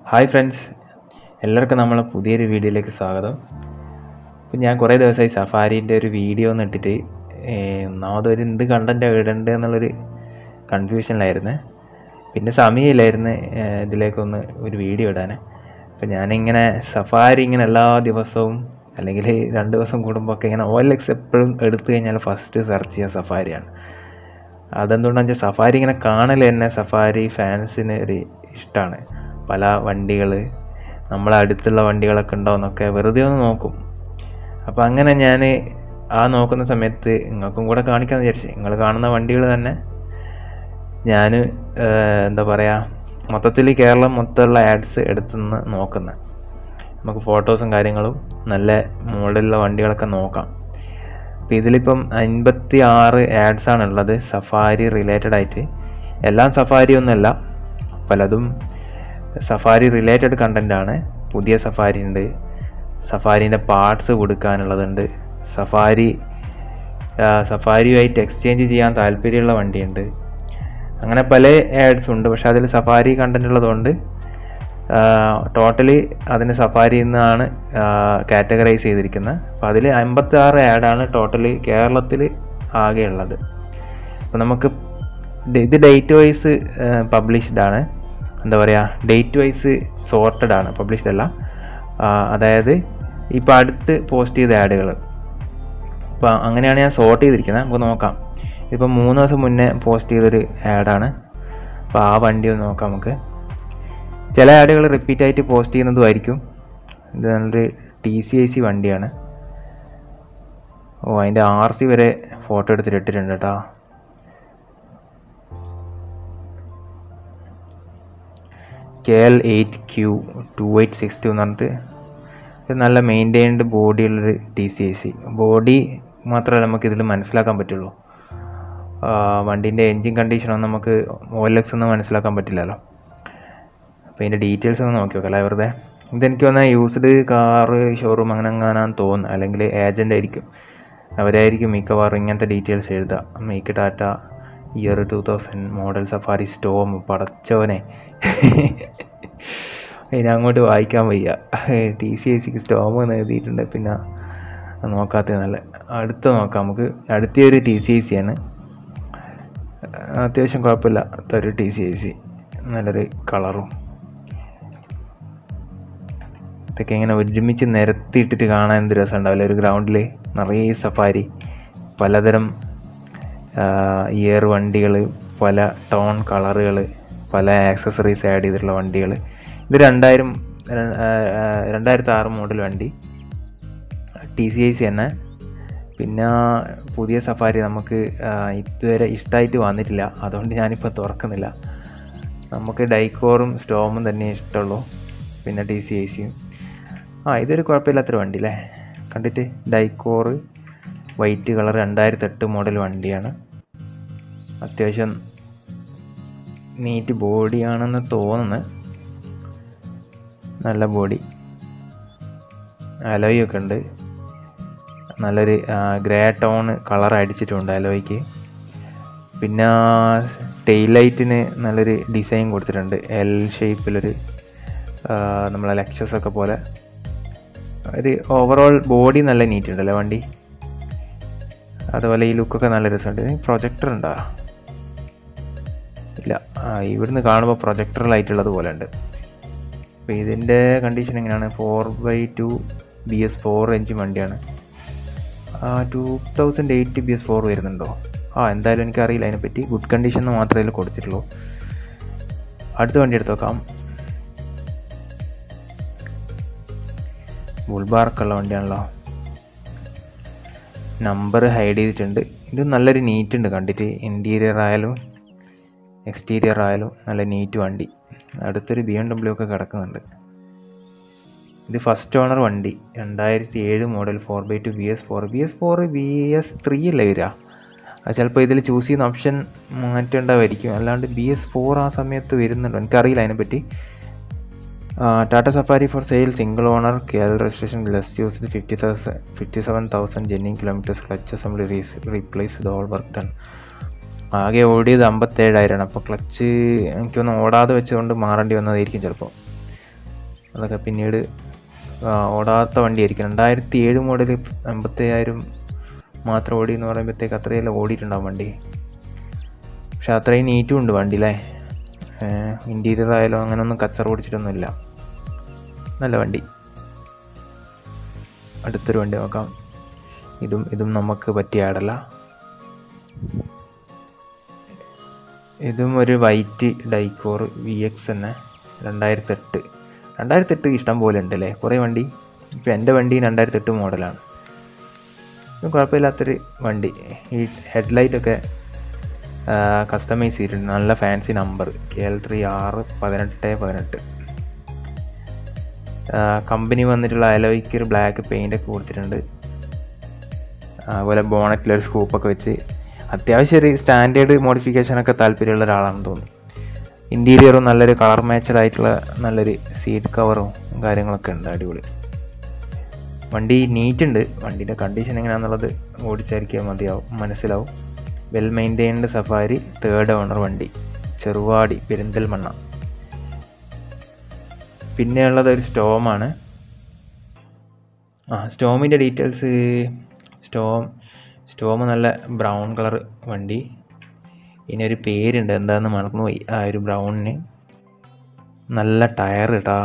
Hi friends എല്ലാവർക്കും നമ്മളെ പുതിയൊരു വീഡിയോയിലേക്ക് സ്വാഗതം ഇപ്പം ഞാൻ കുറേ ദിവസമായി സഫാരീൻ്റെ ഒരു വീഡിയോ ഒന്ന് ഇട്ടിട്ട് ഒന്നാമതൊരു എന്ത് കണ്ടൻറ്റ് ഇടേണ്ടത് എന്നുള്ളൊരു കൺഫ്യൂഷനിലായിരുന്നു പിന്നെ സമയമില്ലായിരുന്നു ഏഹ് ഇതിലേക്കൊന്ന് ഒരു വീഡിയോ ഇടാൻ അപ്പം ഞാനിങ്ങനെ സഫാരി ഇങ്ങനെ എല്ലാ ദിവസവും അല്ലെങ്കിൽ രണ്ട് ദിവസം കൂടുമ്പോൾ ഒക്കെ ഇങ്ങനെ ഓയിൽ എക്സ് എപ്പോഴും എടുത്തു കഴിഞ്ഞാൽ ഫസ്റ്റ് സെർച്ച് ചെയ്യുക സഫാരിയാണ് അതെന്തുകൊണ്ടാണെന്ന് വെച്ചാൽ സഫാരി ഇങ്ങനെ കാണൽ തന്നെ സഫാരി ഫാൻസിന് ഒരു ഇഷ്ടമാണ് പല വണ്ടികൾ നമ്മളെ അടുത്തുള്ള വണ്ടികളൊക്കെ ഉണ്ടോ എന്നൊക്കെ വെറുതെ ഒന്ന് നോക്കും അപ്പോൾ അങ്ങനെ ഞാൻ ആ നോക്കുന്ന സമയത്ത് നിങ്ങൾക്കും കൂടെ കാണിക്കാമെന്ന് വിചാരിച്ചു നിങ്ങൾ കാണുന്ന വണ്ടികൾ തന്നെ ഞാൻ എന്താ പറയുക മൊത്തത്തിൽ കേരളം മൊത്തമുള്ള ആഡ്സ് എടുത്തുനിന്ന് നോക്കുന്നത് നമുക്ക് ഫോട്ടോസും കാര്യങ്ങളും നല്ല മോഡലുള്ള വണ്ടികളൊക്കെ നോക്കാം അപ്പോൾ ഇതിലിപ്പം അൻപത്തി ആറ് ആഡ്സാണ് ഉള്ളത് സഫാരി റിലേറ്റഡ് ആയിട്ട് എല്ലാം സഫാരി ഒന്നുമല്ല പലതും സഫാരി റിലേറ്റഡ് കണ്ടൻ്റ് ആണ് പുതിയ സഫാരി ഉണ്ട് സഫാരീൻ്റെ പാർട്സ് കൊടുക്കാനുള്ളതുണ്ട് സഫാരി ആ, സഫാരിയുമായിട്ട് എക്സ്ചേഞ്ച് ചെയ്യാൻ താല്പര്യമുള്ള വണ്ടിയുണ്ട് അങ്ങനെ പല ആഡ്സും ഉണ്ട് പക്ഷെ അതിൽ സഫാരി കണ്ടൻ്റ് ഉള്ളതുകൊണ്ട് ടോട്ടലി അതിന് സഫാരിയിൽ നിന്നാണ് കാറ്റഗറൈസ് ചെയ്തിരിക്കുന്നത് അപ്പോൾ അതിൽ അമ്പത്തി ആറ് ആഡാണ് ടോട്ടലി കേരളത്തിൽ ആകെ ഉള്ളത് അപ്പോൾ നമുക്ക് ഇത് ഇത് ഡേറ്റ് വൈസ് പബ്ലിഷ്ഡ് ആണ് എന്താ പറയുക ഡേറ്റ് വൈസ് സോർട്ടഡ് ആണ് പബ്ലിഷ്ഡ് അല്ല ആ, അതായത് ഇപ്പോൾ അടുത്ത് പോസ്റ്റ് ചെയ്ത ആഡുകൾ അപ്പോൾ അങ്ങനെയാണ് ഞാൻ സോർട്ട് ചെയ്തിരിക്കുന്നത് നമുക്ക് നോക്കാം ഇപ്പം മൂന്ന് ദിവസം മുന്നേ പോസ്റ്റ് ചെയ്തൊരു ആഡാണ് അപ്പോൾ ആ വണ്ടി ഒന്ന് നോക്കാം നമുക്ക് ചില ആഡുകൾ റിപ്പീറ്റ് ആയിട്ട് പോസ്റ്റ് ചെയ്യുന്നതുമായിരിക്കും ഇത് നല്ലൊരു ടി സി ഐ സി വണ്ടിയാണ് ഓ അതിൻ്റെ ആർ സി വരെ ഫോട്ടോ എടുത്തിട്ട് ഇട്ടിട്ടുണ്ട് കേട്ടോ K L eight Q two eight six two എന്ന് പറഞ്ഞിട്ട് ഇത് നല്ല മെയിൻറ്റെയിൻഡ് ബോഡിയുള്ളൊരു T C I C body മാത്രമല്ല നമുക്ക് ഇതിൽ മനസ്സിലാക്കാൻ പറ്റുള്ളൂ വണ്ടീൻ്റെ എൻജിൻ കണ്ടീഷനൊന്നും നമുക്ക് ഓലക്സ് ഒന്നും മനസ്സിലാക്കാൻ പറ്റില്ലല്ലോ അപ്പോൾ ഇതിൻ്റെ ഡീറ്റെയിൽസ് ഒന്ന് നോക്കി നോക്കാം അല്ലേ വെറുതെ ഇതെനിക്ക് വന്നാൽ യൂസ്ഡ് കാറ് ഷോറൂം അങ്ങനെ എങ്ങാനാന്ന് തോന്നുന്നു അല്ലെങ്കിൽ ഏജൻ്റ് ആയിരിക്കും അവരായിരിക്കും മിക്കവാറും ഇങ്ങനത്തെ ഡീറ്റെയിൽസ് എഴുതുക make Tata year two thousand model Safari Storm പടച്ചോനെ ഇനി അങ്ങോട്ട് വായിക്കാൻ വയ്യ ടി സി ഐ സിക്ക് സ്റ്റോം എന്ന് എഴുതിയിട്ടുണ്ട് പിന്നെ നോക്കാത്തത് നല്ല അടുത്ത നോക്കാം നമുക്ക് അടുത്തൊരു ടി സി ഐ സി ആണ് അത്യാവശ്യം കുഴപ്പമില്ലാത്ത ഒരു ടി സി ഐ സി നല്ലൊരു കളറും ഇതൊക്കെ ഇങ്ങനെ ഒരുമിച്ച് നിരത്തിയിട്ടിട്ട് കാണാൻ എന്ത് രസമുണ്ടാവില്ല ഒരു ഗ്രൗണ്ടിൽ നിറയെ സഫാരി പലതരം ഇയർ വണ്ടികൾ പല ടോൺ കളറുകൾ പല ആക്സസറീസ് ആഡ് ചെയ്തിട്ടുള്ള വണ്ടികൾ ഇത് രണ്ടായിരം രണ്ടായിരത്തി ആറ് മോഡൽ വണ്ടി ടി സി ഐ സി തന്നെ പിന്നെ പുതിയ സഫാരി നമുക്ക് ആ, ഇതുവരെ ഇഷ്ടമായിട്ട് വന്നിട്ടില്ല അതുകൊണ്ട് ഞാനിപ്പോൾ തുറക്കുന്നില്ല നമുക്ക് ഡൈക്കോറും സ്റ്റോമും തന്നെ ഇഷ്ടമുള്ളൂ പിന്നെ ടി സി ഐ സിയും ആ ഇതൊരു കുഴപ്പമില്ലാത്തൊരു വണ്ടി അല്ലേ കണ്ടിട്ട് ഡൈക്കോറ് വൈറ്റ് കളർ രണ്ടായിരത്തി എട്ട് മോഡൽ വണ്ടിയാണ് അത്യാവശ്യം നീറ്റ് ബോഡിയാണെന്ന് തോന്നുന്നു നല്ല ബോഡി അലോയ് ഒക്കെ ഉണ്ട് നല്ലൊരു ഗ്രേ ടോൺ കളർ അടിച്ചിട്ടുണ്ട് അലോയ്ക്ക് പിന്നെ ടെയിൽ ലൈറ്റിന് നല്ലൊരു ഡിസൈൻ കൊടുത്തിട്ടുണ്ട് എൽ ഷേപ്പിലൊരു നമ്മളെ ലെക്ചസ് ഒക്കെ പോലെ ഒരു ഓവറോൾ ബോഡി നല്ല നീറ്റ് ഉണ്ടല്ലേ വണ്ടി അതുപോലെ ഈ ലുക്കൊക്കെ നല്ല രസമുണ്ട് പ്രൊജക്ടർ ഉണ്ടോ ഇല്ല ആ ഇവിടുന്ന് കാണുമ്പോൾ പ്രൊജക്ടർ ലൈറ്റുള്ളത് പോലെ ഉണ്ട് അപ്പോൾ ഇതിൻ്റെ കണ്ടീഷൻ എങ്ങനെയാണ് four by two B S four engine വണ്ടിയാണ് two thousand eight B S four വരുന്നുണ്ടോ ആ എന്തായാലും എനിക്കറിയില്ല അതിനെപ്പറ്റി ഗുഡ് കണ്ടീഷൻ എന്ന് മാത്രമേ ഇതിൽ കൊടുത്തിട്ടുള്ളൂ അടുത്ത വണ്ടി എടുത്ത് നോക്കാം ബുൾബാർക്കുള്ള വണ്ടിയാണല്ലോ നമ്പർ ഹൈഡ് ചെയ്തിട്ടുണ്ട് ഇത് നല്ലൊരു നീറ്റ് ഉണ്ട് കണ്ടിട്ട് ഇൻറ്റീരിയർ ആയാലും എക്സ്റ്റീരിയർ ആയാലും നല്ല നീറ്റ് വണ്ടി അടുത്തൊരു ബി എം ഡബ്ല്യു ഒക്കെ കിടക്കുന്നുണ്ട് ഇത് ഫസ്റ്റ് ഓണർ വണ്ടി രണ്ടായിരത്തി ഏഴ് model four by two B S four B S four B S three അല്ലേ വരിക അത് ചിലപ്പോൾ ഇതിൽ ചൂസ് ചെയ്യുന്ന ഓപ്ഷൻ മാറ്റേണ്ടതായിരിക്കും അല്ലാണ്ട് ബി എസ് ഫോർ ആ സമയത്ത് വരുന്നുണ്ടോ എനിക്കറിയില്ല അതിനെപ്പറ്റി Tata Safari for sale single owner Kerala registration less used fifty thousand fifty seven thousand ജെന്നിങ് കിലോമീറ്റേഴ്സ് ക്ലച്ച് അസംബ്ലി റീസ് replace the all work done ആകെ ഓടിയത് അമ്പത്തേഴായിരമാണ് അപ്പോൾ ക്ലച്ച് എനിക്കൊന്ന് ഓടാതെ വെച്ചുകൊണ്ട് മാറേണ്ടി വന്നതായിരിക്കും ചിലപ്പോൾ അതൊക്കെ പിന്നീട് ആ, ഓടാത്ത വണ്ടിയായിരിക്കും രണ്ടായിരത്തി ഏഴ് മോഡൽ എൺപത്തയ്യായിരം മാത്രം ഓടി എന്ന് പറയുമ്പോഴത്തേക്ക് അത്രയെല്ലാം ഓടിയിട്ടുണ്ടാവും വണ്ടി പക്ഷെ അത്രയും നീറ്റും ഉണ്ട് വണ്ടി അല്ലേ ഇൻറ്റീരിയർ ആയാലും അങ്ങനെ ഒന്നും കച്ചറ ഓടിച്ചിട്ടൊന്നുമില്ല നല്ല വണ്ടി അടുത്തൊരു വണ്ടി നോക്കാം ഇതും ഇതും നമുക്ക് പറ്റിയ ആടല്ല ഇതും ഒരു വൈറ്റ് ഡൈക്കോർ വി എക്സ് തന്നെ രണ്ടായിരത്തി എട്ട് രണ്ടായിരത്തി എട്ട് ഇഷ്ടം പോലെ ഉണ്ട് അല്ലേ കുറേ വണ്ടി ഇപ്പം എൻ്റെ വണ്ടി രണ്ടായിരത്തി എട്ട് മോഡലാണ് ഇത് കുഴപ്പമില്ലാത്തൊരു വണ്ടി ഈ ഹെഡ്ലൈറ്റൊക്കെ കസ്റ്റമൈസ് ചെയ്തിട്ടുണ്ട് നല്ല fancy number K L three ആറ് പതിനെട്ട് പതിനെട്ട് കമ്പനി വന്നിട്ടുള്ള അലോയ്ക്ക് ഒരു ബ്ലാക്ക് പെയിൻ്റൊക്കെ കൊടുത്തിട്ടുണ്ട് അതുപോലെ ബോണറ്റിലൊരു സ്കൂപ്പൊക്കെ വെച്ച് അത്യാവശ്യം ഒരു സ്റ്റാൻഡേർഡ് മോഡിഫിക്കേഷനൊക്കെ താല്പര്യമുള്ള ഒരാളാണെന്ന് തോന്നുന്നു ഇൻറ്റീരിയറും നല്ലൊരു കളർ മാച്ചഡ് ആയിട്ടുള്ള നല്ലൊരു സീറ്റ് കവറും കാര്യങ്ങളൊക്കെ ഉണ്ട് അടിപൊളി വണ്ടി നീറ്റ് ഉണ്ട് വണ്ടിയുടെ കണ്ടീഷൻ എങ്ങനെയാണെന്നുള്ളത് ഓടിച്ചായിരിക്കാൻ മതിയാവും മനസ്സിലാവും well maintained safari third owner വണ്ടി ചെറുവാടി പെരിന്തൽമണ്ണ പിന്നെയുള്ളത് ഒരു സ്റ്റോമാണ് ആ സ്റ്റോമിൻ്റെ ഡീറ്റെയിൽസ് സ്റ്റോം സ്റ്റോം നല്ല ബ്രൗൺ കളർ വണ്ടി ഇനി ഒരു പേരുണ്ട് എന്താണെന്ന് മറന്നുപോയി ആ ഒരു ബ്രൗണിന് നല്ല ടയർ കേട്ടാ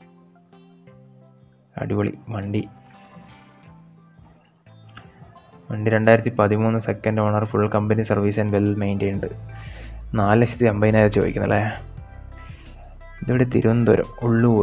അടിപൊളി വണ്ടി വണ്ടി രണ്ടായിരത്തി പതിമൂന്ന് second owner full company service and well maintained നാല് ലക്ഷത്തി അമ്പതിനായിരം ചോദിക്കുന്നല്ലേ ഇതിവിടെ തിരുവനന്തപുരം ഉള്ളൂർ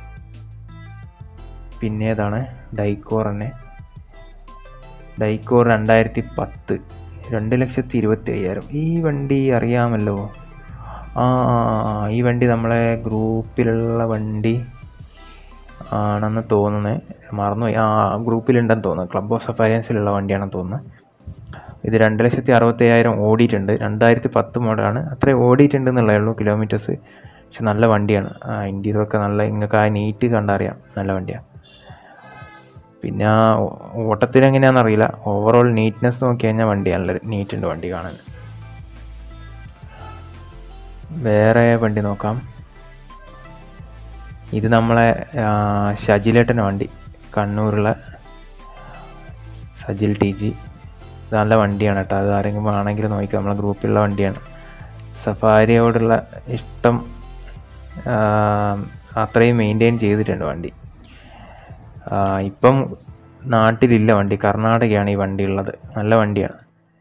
പിന്നെ ഏതാണ് ഡൈക്കോർ തന്നെ ഡൈക്കോർ രണ്ടായിരത്തി പത്ത് രണ്ട് ലക്ഷത്തി ഇരുപത്തി അയ്യായിരം ഈ വണ്ടി അറിയാമല്ലോ ആ ആ, ആ, ഈ വണ്ടി നമ്മളെ ഗ്രൂപ്പിലുള്ള വണ്ടി ആണെന്ന് തോന്നുന്നത് മറന്നുപോയി ആ ഗ്രൂപ്പിലുണ്ടെന്ന് തോന്നുന്നു ക്ലബ് ഓഫ് സഫാരിയൻസിലുള്ള വണ്ടിയാണെന്ന് തോന്നുന്നു ഇത് രണ്ട് ലക്ഷത്തി അറുപത്തി അയ്യായിരം ഓടിയിട്ടുണ്ട് രണ്ടായിരത്തി പത്ത് മോഡലാണ് അത്രയും ഓടിയിട്ടുണ്ട് എന്നുള്ളതേ ഉള്ളൂ കിലോമീറ്റേഴ്സ് പക്ഷെ നല്ല വണ്ടിയാണ് ആ ഇൻറ്റീരിയറൊക്കെ നല്ല നിങ്ങൾക്ക് ആ നീറ്റ് കണ്ടറിയാം നല്ല വണ്ടിയാണ് പിന്നെ ആ ഓട്ടത്തിൽ എങ്ങനെയാണെന്ന് അറിയില്ല ഓവറോൾ നീറ്റ്നെസ് നോക്കി കഴിഞ്ഞാൽ വണ്ടി നല്ല നീറ്റ് ഉണ്ട് വണ്ടി കാണാൻ വേറെ വണ്ടി നോക്കാം ഇത് നമ്മളെ ആ, ഷജിലേട്ടൻ്റെ വണ്ടി കണ്ണൂരുള്ള സജിൽ ടി ജി ഇത് നല്ല വണ്ടിയാണ് കേട്ടോ അത് ആരെങ്കിലും ആണെങ്കിൽ നോക്കിക്കുക നമ്മളെ ഗ്രൂപ്പിലുള്ള വണ്ടിയാണ് സഫാരിയോടുള്ള ഇഷ്ടം ആ, അത്രയും മെയിൻറ്റെയിൻ ചെയ്തിട്ടുണ്ട് വണ്ടി ആ, ഇപ്പം നാട്ടിലില്ല വണ്ടി കർണാടകയാണ് ഈ വണ്ടി ഉള്ളത് നല്ല വണ്ടിയാണ്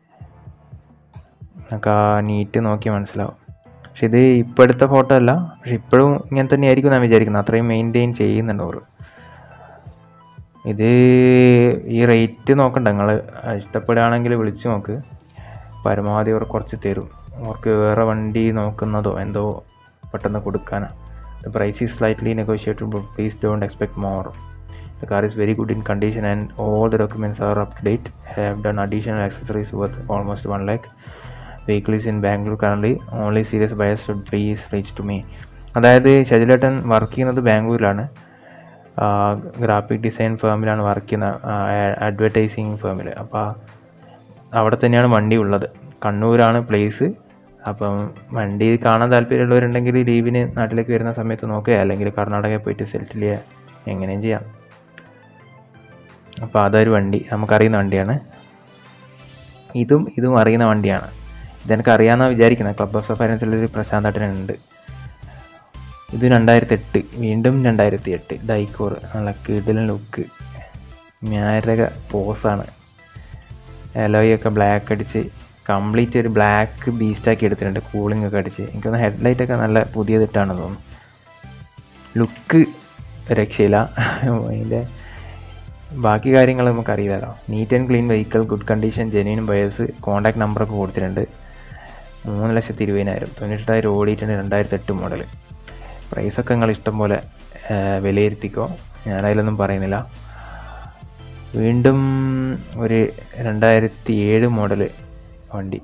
നമുക്ക് ആ നീറ്റ് നോക്കി മനസ്സിലാവും പക്ഷെ ഇത് ഇപ്പോൾ എടുത്ത ഫോട്ടോ അല്ല പക്ഷെ ഇപ്പോഴും ഇങ്ങനെ തന്നെ ആയിരിക്കും ഞാൻ വിചാരിക്കുന്നത് അത്രയും മെയിൻറ്റെയിൻ ചെയ്യുന്നുണ്ട് അവർ ഇത് ഈ റേറ്റ് നോക്കണ്ട നിങ്ങൾ ഇഷ്ടപ്പെടുകയാണെങ്കിൽ വിളിച്ചു നോക്ക് പരമാവധി അവർ കുറച്ച് തരും അവർക്ക് വേറെ വണ്ടി നോക്കുന്നതോ എന്തോ പെട്ടെന്ന് കൊടുക്കാനാണ് the price is slightly negotiated but please don't expect more The car is very good in condition and all the documents are up to date. Have done additional accessories worth almost 1 lakh. Vehicle is in Bangalore currently. Only serious buyers should please reach to me. അതായത് ശജിലേട്ടൻ work ചെയ്യുന്നത് ബാംഗ്ലൂരിലാണ് graphic design ഫേമിലാണ് work ചെയ്യുന്നത് advertising ഫേമിൽ അപ്പോൾ അവിടെ തന്നെയാണ് വണ്ടി ഉള്ളത് കണ്ണൂരാണ് പ്ലേസ് അപ്പം വണ്ടി കാണാൻ താല്പര്യമുള്ളവരുണ്ടെങ്കിൽ ലീവിന് നാട്ടിലേക്ക് വരുന്ന സമയത്ത് നോക്കുക അല്ലെങ്കിൽ കർണാടകയിൽ പോയിട്ട് സെറ്റിൽ ചെയ്യുക എങ്ങനെയും ചെയ്യാം അപ്പോൾ അതൊരു വണ്ടി നമുക്കറിയുന്ന വണ്ടിയാണ് ഇതും ഇതും അറിയുന്ന വണ്ടിയാണ് ഇതെനിക്ക് അറിയാമെന്നാണ് വിചാരിക്കുന്നത് ക്ലബ് ഓഫ് സഫാരൻസിലൊരു പ്രശാന്ത് ഏട്ടനുണ്ട് ഇത് രണ്ടായിരത്തി എട്ട് വീണ്ടും രണ്ടായിരത്തി എട്ട് ഡൈക്കോർ നല്ല കിടിലൻ ലുക്ക് ഞാരക പോസാണ് എലോയൊക്കെ ബ്ലാക്ക് അടിച്ച് കംപ്ലീറ്റ് ഒരു ബ്ലാക്ക് ബീസ്റ്റാക്കി എടുത്തിട്ടുണ്ട് കൂളിംഗ് ഒക്കെ അടിച്ച് എനിക്കൊന്ന് ഹെഡ്ലൈറ്റ് ഒക്കെ നല്ല പുതിയതിട്ടാണ് തോന്നുന്നു ലുക്ക് രക്ഷയില്ല അതിൻ്റെ ബാക്കി കാര്യങ്ങൾ നമുക്കറിയില്ലല്ലോ neat and clean vehicle good condition genuine buyers contact നമ്പറൊക്കെ കൊടുത്തിട്ടുണ്ട് മൂന്ന് ലക്ഷത്തി ഇരുപതിനായിരം തൊണ്ണൂറ്റെട്ടായിരം ഓടിയിട്ടുണ്ട് രണ്ടായിരത്തി എട്ട് മോഡൽ പ്രൈസൊക്കെ നിങ്ങൾ ഇഷ്ടം പോലെ ആ, വിലയിരുത്തിക്കോ ഞാനതിലൊന്നും പറയുന്നില്ല വീണ്ടും ഒരു രണ്ടായിരത്തി ഏഴ് മോഡൽ വണ്ടി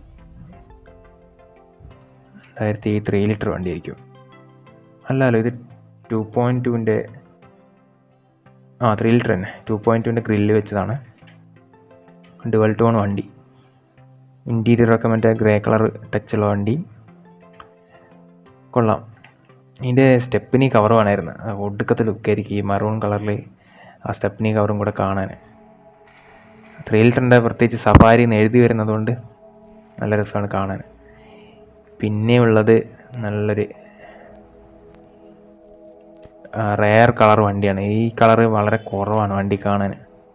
രണ്ടായിരത്തി ത്രീ ലിറ്റർ വണ്ടി ആയിരിക്കും അല്ലല്ലോ ഇത് ടു പോയിൻറ്റ് ടുവിൻ്റെ ആ ത്രീ ലിറ്റർ തന്നെ ടു പോയിൻറ്റ് ടുവിൻ്റെ ഗ്രില്ല് വെച്ചതാണ് ഡുവൽ ടോൺ വണ്ടി ഇൻറ്റീരിയറൊക്കെ മറ്റേ ഗ്രേ കളർ ടച്ചുള്ള വണ്ടി കൊള്ളാം ഇതിൻ്റെ സ്റ്റെപ്പിനി കവർ വേണമായിരുന്നു ആ ഒടുക്കത്തെ ലുക്കായിരിക്കും ഈ മറൂൺ കളറിൽ ആ സ്റ്റെപ്പിനി കവറും കൂടെ കാണാൻ ത്രീ ലിറ്ററിൻ്റെ പ്രത്യേകിച്ച് സഫാരി എന്ന് എഴുതി വരുന്നതുകൊണ്ട് നല്ല രസമാണ് കാണാൻ പിന്നെ ഉള്ളത് നല്ലൊരു റെയർ കളർ വണ്ടിയാണ് ഈ കളറ് വളരെ കുറവാണ് വണ്ടി കാണാൻ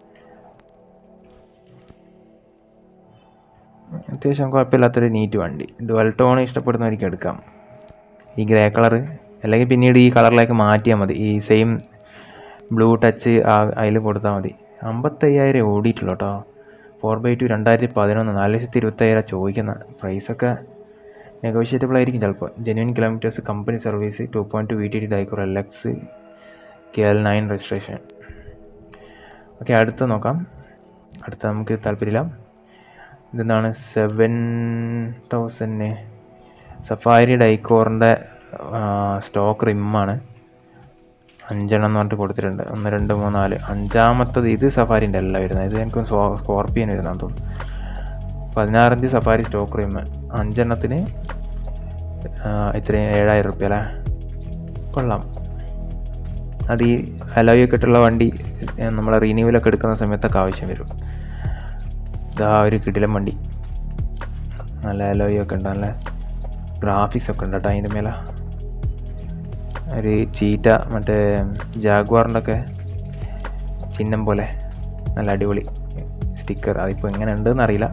അത്യാവശ്യം കുഴപ്പമില്ലാത്തൊരു നീറ്റ് വണ്ടി ഡുവൽ ടോൺ ഇഷ്ടപ്പെടുന്നവർക്ക് എടുക്കാം ഈ ഗ്രേ കളറ് അല്ലെങ്കിൽ പിന്നീട് ഈ കളറിലേക്ക് മാറ്റിയാൽ മതി ഈ സെയിം ബ്ലൂ ടച്ച് അതിൽ കൊടുത്താൽ മതി അമ്പത്തയ്യായിരം ഓടിയിട്ടുള്ളൂ കേട്ടോ ഫോർ ബൈ ടു രണ്ടായിരത്തി പതിനൊന്ന് നാല് ലക്ഷത്തി ഇരുപത്തയ്യായിരം ചോദിക്കുന്ന പ്രൈസൊക്കെ നെഗോഷിയേറ്റബിൾ ആയിരിക്കും ചിലപ്പോൾ genuine kilometres company service two point two V T D Dicor L X K L nine registration okay അടുത്ത നോക്കാം അടുത്ത നമുക്ക് താല്പര്യമില്ല ഇതെന്താണ് സെവൻ തൗസൻഡ് സഫാരി ഡൈക്കോറിൻ്റെ സ്റ്റോക്ക് റിമ്മാണ് അഞ്ചെണ്ണം എന്ന് പറഞ്ഞിട്ട് കൊടുത്തിട്ടുണ്ട് ഒന്ന് രണ്ട് മൂന്ന് നാല് അഞ്ചാമത്തത് ഇത് സഫാരിൻ്റെ അല്ല വരുന്നത് ഇത് എനിക്ക് സ്കോർപ്പിയൻ വരുന്നതെന്ന് തോന്നുന്നു പതിനാറിഞ്ച് സഫാരി സ്റ്റോക്ക് റിം അഞ്ചെണ്ണത്തിന് ഇത്രയും ഏഴായിരം റുപ്യ അല്ലേ കൊള്ളാം അത് ഈ അലോയൊക്കെ ഇട്ടുള്ള വണ്ടി നമ്മളെ റിന്യൂവലൊക്കെ എടുക്കുന്ന സമയത്തൊക്കെ ആവശ്യം വരും ഇതാ ഒരു കിടിലം വണ്ടി നല്ല അലോയൊക്കെ ഉണ്ട് നല്ല ഗ്രാഫിക്സ് ഒക്കെ ഉണ്ട് കേട്ടോ അതിൻ്റെ മേലെ ഒരു ചീറ്റ മറ്റേ ജാഗ്വാറിൻ്റെ ഒക്കെ ചിഹ്നം പോലെ നല്ല അടിപൊളി സ്റ്റിക്കർ അതിപ്പോൾ എങ്ങനെ ഉണ്ടെന്ന് അറിയില്ല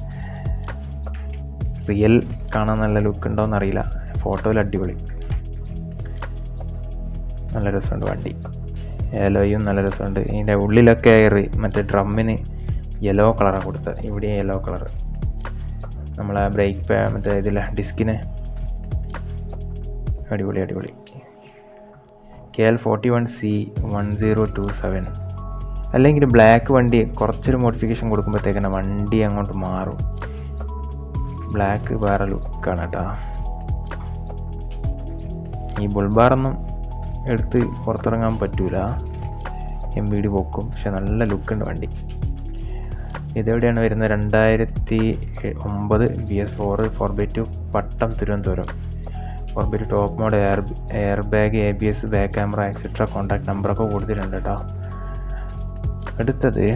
റിയൽ കാണാൻ നല്ല ലുക്ക് ഉണ്ടോയെന്ന് അറിയില്ല ഫോട്ടോയിൽ അടിപൊളി നല്ല രസമുണ്ട് വണ്ടി യെലോയും നല്ല രസമുണ്ട് ഇതിൻ്റെ ഉള്ളിലൊക്കെ എയറി മറ്റേ ഡ്രമ്മിന് യെല്ലോ കളറാണ് കൊടുത്തത് ഇവിടെ യെല്ലോ കളർ നമ്മളെ ബ്രേക്ക് പേ മറ്റേ ഇതില്ല ഡിസ്കിന് അടിപൊളി അടിപൊളി K L forty one C one zero two seven അല്ലെങ്കിൽ ബ്ലാക്ക് വണ്ടി കുറച്ചൊരു മോഡിഫിക്കേഷൻ കൊടുക്കുമ്പോഴത്തേക്കന്നെ വണ്ടി അങ്ങോട്ട് മാറും ബ്ലാക്ക് വേറെ ലുക്കാണ് കേട്ടോ ഈ ബുൾബാറൊന്നും എടുത്ത് പുറത്തിറങ്ങാൻ പറ്റൂല എം വി ഡി പൊക്കും പക്ഷെ നല്ല ലുക്കുണ്ട് വണ്ടി ഇതെവിടെയാണ് വരുന്നത് രണ്ടായിരത്തി ഒമ്പത് B S four four by two Pattom Thiruvananthapuram four by two top mod air air bag A B S back camera et cetera contact നമ്പറൊക്കെ കൊടുത്തിട്ടുണ്ട് കേട്ടോ അടുത്തത്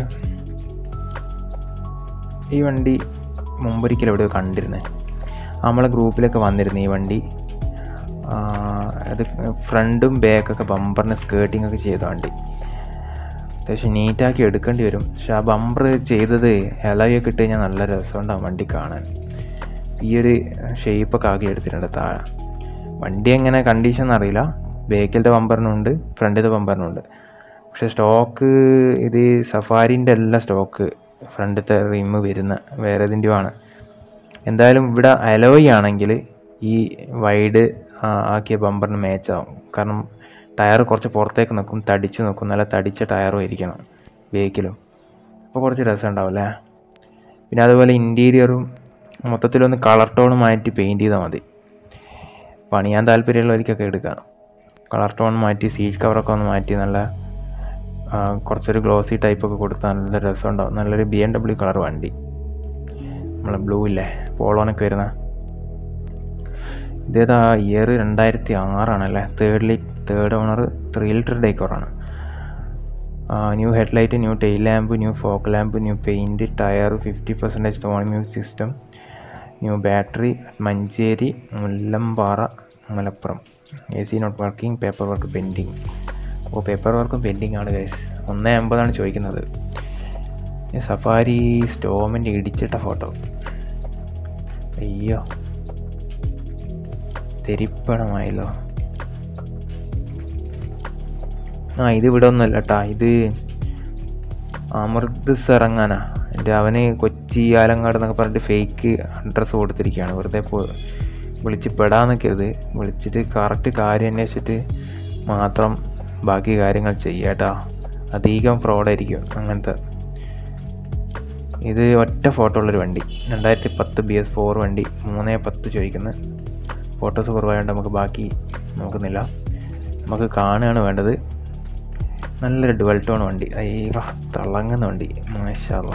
ഈ വണ്ടി മുമ്പൊരിക്കലും എവിടെയോ കണ്ടിരുന്നത് നമ്മളെ ഗ്രൂപ്പിലൊക്കെ വന്നിരുന്നു ഈ വണ്ടി അത് ഫ്രണ്ടും ബാക്കൊക്കെ ബമ്പറിന് സ്കേർട്ടിംഗ് ഒക്കെ ചെയ്ത വണ്ടി അത്യാവശ്യം നീറ്റാക്കി എടുക്കേണ്ടി വരും പക്ഷെ ആ ബമ്പർ ചെയ്തത് ഇളയൊക്കെ ഇട്ട് കഴിഞ്ഞാൽ നല്ല രസമുണ്ടാവും വണ്ടി കാണാൻ ഈ ഒരു ഷേപ്പൊക്കെ ആക്കി എടുത്തിട്ടുണ്ട് താഴെ വണ്ടി എങ്ങനെ കണ്ടീഷൻ അറിയില്ല ബേക്കിലത്തെ ബമ്പറിനുണ്ട് ഫ്രണ്ടിലത്തെ ബമ്പറിനുണ്ട് പക്ഷേ സ്റ്റോക്ക് ഇത് സഫാരിൻ്റെ എല്ലാ സ്റ്റോക്ക് ഫ്രണ്ടിലത്തെ റിമ്മ് വരുന്ന വേറെ ഏതിൻ്റെയോ ആണ് എന്തായാലും ഇവിടെ അലോയ് ആണെങ്കിൽ ഈ വൈഡ് ആക്കിയ ബമ്പറിന് മാച്ചാവും കാരണം ടയർ കുറച്ച് പുറത്തേക്ക് നിൽക്കും തടിച്ചു നിൽക്കും നല്ല തടിച്ച ടയറും ആയിരിക്കണം ബേക്കിലും അപ്പോൾ കുറച്ച് രസം ഉണ്ടാവും അല്ലേ പിന്നെ അതുപോലെ ഇൻറ്റീരിയറും മൊത്തത്തിലൊന്ന് കളർ ടോൺ മാറ്റി പെയിൻറ്റ് ചെയ്താൽ മതി പണിയാൻ താല്പര്യമുള്ളവർക്കൊക്കെ എടുക്കാം കളർ ടോൺ മാറ്റി സീറ്റ് കവറൊക്കെ ഒന്ന് മാറ്റി നല്ല കുറച്ചൊരു ഗ്ലോസി ടൈപ്പൊക്കെ കൊടുത്താൽ നല്ല രസം ഉണ്ടാവും നല്ലൊരു ബി എം ഡബ്ല്യു കളർ വണ്ടി നമ്മളെ ബ്ലൂ ഇല്ലേ പോളോനൊക്കെ വരുന്ന ഇതേതാ ഇയർ രണ്ടായിരത്തി ആറാണല്ലേ തേർഡ് ലി തേർഡ് ഓണർ ത്രീ ലിറ്റർ ഡേക്കോറാണ് new headlight new tail lamp new fog lamp new paint tyre fifty percentage തോണി music system new battery Manjeri Mullampara Malappuram A C not working paper work pending oh paper വർക്കും pending ആണ് guys ഒന്ന് അമ്പതാണ് ചോദിക്കുന്നത് safari സ്റ്റോമിൻ്റെ ഇടിച്ചിട്ട photo അയ്യോ തെരിപ്പണമായല്ലോ ആ ഇത് ഇവിടെ ഒന്നുമല്ല കേട്ടാ ഇത് അമൃത് ഇറങ്ങാനാ എൻ്റെ അവന് കൊച്ചി ആലങ്ങാട് എന്നൊക്കെ പറഞ്ഞിട്ട് ഫേക്ക് അഡ്രസ്സ് കൊടുത്തിരിക്കുകയാണ് വെറുതെ പോ വിളിച്ച് പെടാൻ നിൽക്കരുത് വിളിച്ചിട്ട് കറക്റ്റ് കാര്യം അന്വേഷിച്ചിട്ട് മാത്രം ബാക്കി കാര്യങ്ങൾ ചെയ്യാട്ടാ അധികം ഫ്രോഡായിരിക്കും അങ്ങനത്തെ ഇത് ഒറ്റ ഫോട്ടോ ഉള്ളൊരു വണ്ടി രണ്ടായിരത്തി പത്ത് ബി എസ് ഫോർ വണ്ടി മൂന്ന് പത്ത് ചോദിക്കുന്നത് ഫോട്ടോസ് കുറവായതുകൊണ്ട് നമുക്ക് ബാക്കി നോക്കുന്നില്ല നമുക്ക് കാണുകയാണ് വേണ്ടത് നല്ലൊരു ഡുവൽ ടോൺ വണ്ടി അയ്യ തിളങ്ങുന്ന വണ്ടി മാഷാല്ല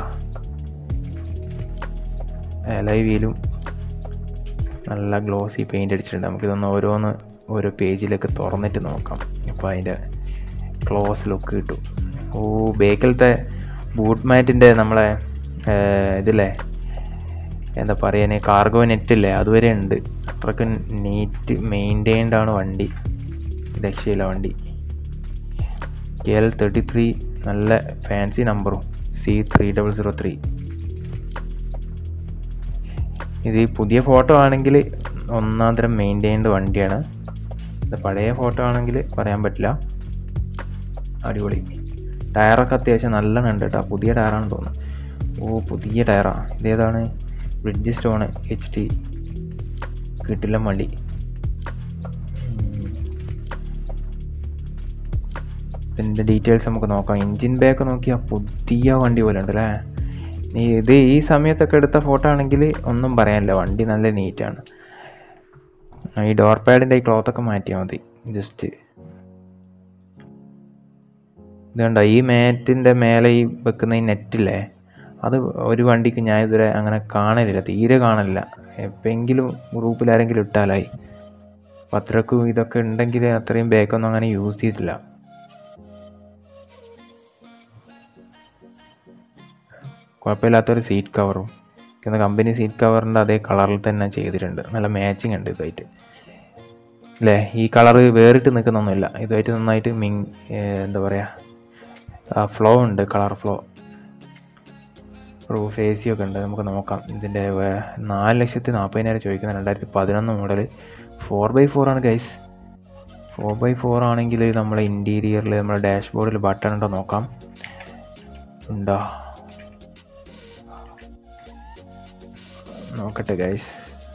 ലൈവ് വീലും നല്ല ഗ്ലോസി പെയിൻ്റ് അടിച്ചിട്ടുണ്ട് നമുക്കിതൊന്ന് ഓരോന്ന് ഓരോ പേജിലേക്ക് തുറന്നിട്ട് നോക്കാം അപ്പോൾ അതിൻ്റെ ക്ലോസ് ലുക്ക് കിട്ടും ഓ ബേക്കിലത്തെ ബൂട്ട് മാറ്റിൻ്റെ നമ്മളെ ഏർ, ഇതില്ലേ എന്താ പറയുക കാർഗോ നെറ്റില്ലേ അതുവരെ ഉണ്ട് അത്രയ്ക്ക് നീറ്റ് മെയിൻറ്റെയിൻഡ് ആണ് വണ്ടി രക്ഷയില്ല വണ്ടി കെ എൽ തേർട്ടി ത്രീ നല്ല ഫാൻസി നമ്പറും C three double zero three ഇത് ഈ പുതിയ ഫോട്ടോ ആണെങ്കിൽ ഒന്നാം തരം മെയിൻറ്റെയിൻഡ് വണ്ടിയാണ് ഇത് പഴയ ഫോട്ടോ ആണെങ്കിൽ പറയാൻ പറ്റില്ല അടിപൊളി ടയറൊക്കെ അത്യാവശ്യം നല്ലോണം ഉണ്ട് കേട്ടോ പുതിയ ടയറാണെന്ന് തോന്നുന്നു ഓ പുതിയ ടയറാണ് ഇതേതാണ് ബ്രിഡ്ജ് സ്റ്റോൺ എച്ച് ടി കിട്ടില്ല വണ്ടി ഇതിൻ്റെ ഡീറ്റെയിൽസ് നമുക്ക് നോക്കാം എൻജിൻ ബാക്ക് നോക്കിയാൽ പുതിയ വണ്ടി പോലെ ഉണ്ട് അല്ലേ നീ ഇത് ഈ സമയത്തൊക്കെ എടുത്ത ഫോട്ടോ ആണെങ്കിൽ ഒന്നും പറയാനില്ല വണ്ടി നല്ല നീറ്റാണ് ഈ ഡോർ പാഡിൻ്റെ ഈ ക്ലോത്തൊക്കെ മാറ്റിയാൽ മതി ജസ്റ്റ് ഇത് കണ്ടോ ഈ മാറ്റിൻ്റെ മേലെ ഈ വെക്കുന്ന ഈ നെറ്റില്ലേ അത് ഒരു വണ്ടിക്ക് ഞാൻ ഇതുവരെ അങ്ങനെ കാണലില്ല തീരെ കാണലില്ല എപ്പോഴെങ്കിലും ഗ്രൂപ്പിൽ ആരെങ്കിലും ഇട്ടാലായി അപ്പം അത്രക്കും ഇതൊക്കെ ഉണ്ടെങ്കിൽ അത്രയും ബാക്കൊന്നും അങ്ങനെ യൂസ് ചെയ്തിട്ടില്ല കുഴപ്പമില്ലാത്തൊരു സീറ്റ് കവറും പിന്നെ കമ്പനി സീറ്റ് കവറിൻ്റെ അതേ കളറിൽ തന്നെ ചെയ്തിട്ടുണ്ട് നല്ല മാച്ചിങ് ഉണ്ട് ഇതായിട്ട് അല്ലേ ഈ കളർ വേറിട്ട് നിൽക്കുന്നൊന്നുമില്ല ഇതുമായിട്ട് നന്നായിട്ട് മിങ് എന്താ പറയുക ഫ്ലോ ഉണ്ട് colour flow roof A C ഒക്കെ ഉണ്ട് നമുക്ക് നോക്കാം ഇതിൻ്റെ വേ- നാല് ലക്ഷത്തി നാൽപ്പതിനായിരം ചോദിക്കുന്ന രണ്ടായിരത്തി പതിനൊന്ന് മോഡൽ ഫോർ ബൈ ഫോർ ആണ് ഗൈസ് ഫോർ ബൈ ഫോർ ആണെങ്കിൽ നമ്മളെ ഇൻറ്റീരിയറിൽ നമ്മുടെ ഡാഷ്ബോർഡിൽ ബട്ടൺ ഉണ്ടോ നോക്കാം ഉണ്ടോ നോക്കട്ടെ ഗൈസ്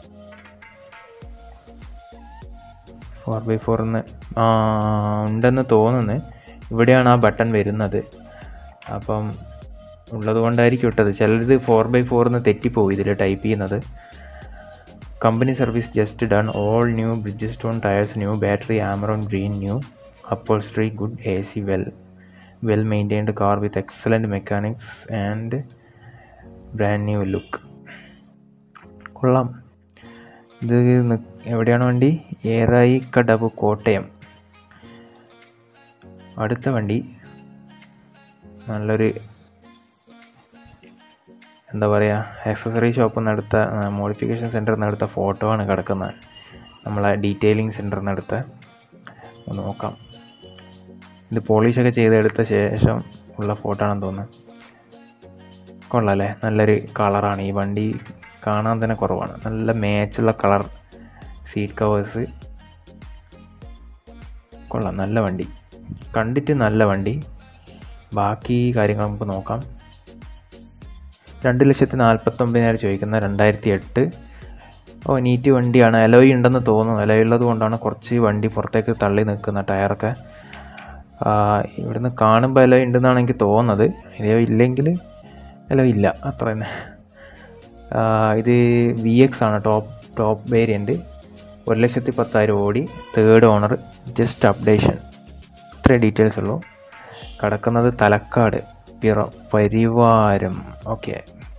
ഫോർ ബൈ ഫോറിന്ന് ആ ഉണ്ടെന്ന് തോന്നുന്നു ഇവിടെയാണ് ആ ബട്ടൺ വരുന്നത് അപ്പം ഉള്ളത് കൊണ്ടായിരിക്കും ഇട്ടത് ചിലത് ഫോർ ബൈ ഫോറിന്ന് തെറ്റിപ്പോയി ഇതിൽ ടൈപ്പ് ചെയ്യുന്നത് company service just done all new Bridgestone tyres new battery Amaron green new upholstery good A C well well maintained car with excellent mechanics and brand new look കൊള്ളാം ഇത് നി- എവിടെയാണ് വണ്ടി ഏറായി കടവ് കോട്ടയം അടുത്ത വണ്ടി നല്ലൊരു എന്താ പറയുക ആക്സസറി ഷോപ്പിൽ നിന്ന് എടുത്ത മോഡിഫിക്കേഷൻ സെൻറ്ററിൽ നിന്ന് എടുത്ത ഫോട്ടോ ആണ് കിടക്കുന്നത് നമ്മളെ ഡീറ്റെയിലിംഗ് സെൻറ്ററിൽ നിന്ന് എടുത്ത ഒന്ന് നോക്കാം ഇത് പോളിഷൊക്കെ ചെയ്തെടുത്ത ശേഷം ഉള്ള ഫോട്ടോ ആണെന്ന് തോന്നുന്നു കൊള്ളാം അല്ലേ നല്ലൊരു കളറാണ് ഈ വണ്ടി കാണാൻ തന്നെ കുറവാണ് നല്ല മാച്ചുള്ള കളർ സീറ്റ് കവേഴ്സ് കൊള്ളാം നല്ല വണ്ടി കണ്ടിട്ട് നല്ല വണ്ടി ബാക്കി കാര്യങ്ങൾ നമുക്ക് നോക്കാം രണ്ട് ലക്ഷത്തി നാൽപ്പത്തൊമ്പതിനായിരം ചോദിക്കുന്ന രണ്ടായിരത്തി എട്ട് ഓ നീറ്റ് വണ്ടിയാണ് അലോയ് ഉണ്ടെന്ന് തോന്നുന്നു അലോയ് ഉള്ളത് കൊണ്ടാണ് കുറച്ച് വണ്ടി പുറത്തേക്ക് തള്ളി നിൽക്കുന്ന ടയറൊക്കെ ആ, ഇവിടുന്ന് കാണുമ്പോൾ അലോയ് ഉണ്ടെന്നാണ് എനിക്ക് തോന്നുന്നത് അലോയ് ഇല്ലെങ്കിൽ അലോയ് ഇല്ല അത്ര തന്നെ ആ, ഇത് വി എക്സ് ആണ് ടോപ്പ് ടോപ്പ് വേരിയൻറ്റ് ഒരു ലക്ഷത്തി പത്തായിരം ഓടി തേർഡ് ഓണർ ജസ്റ്റ് അപ്ഡേഷൻ ഇത്രയും ഡീറ്റെയിൽസ് ഉള്ളൂ കിടക്കുന്നത് തലക്കാട് പിറ പരിവാരം ഓക്കെ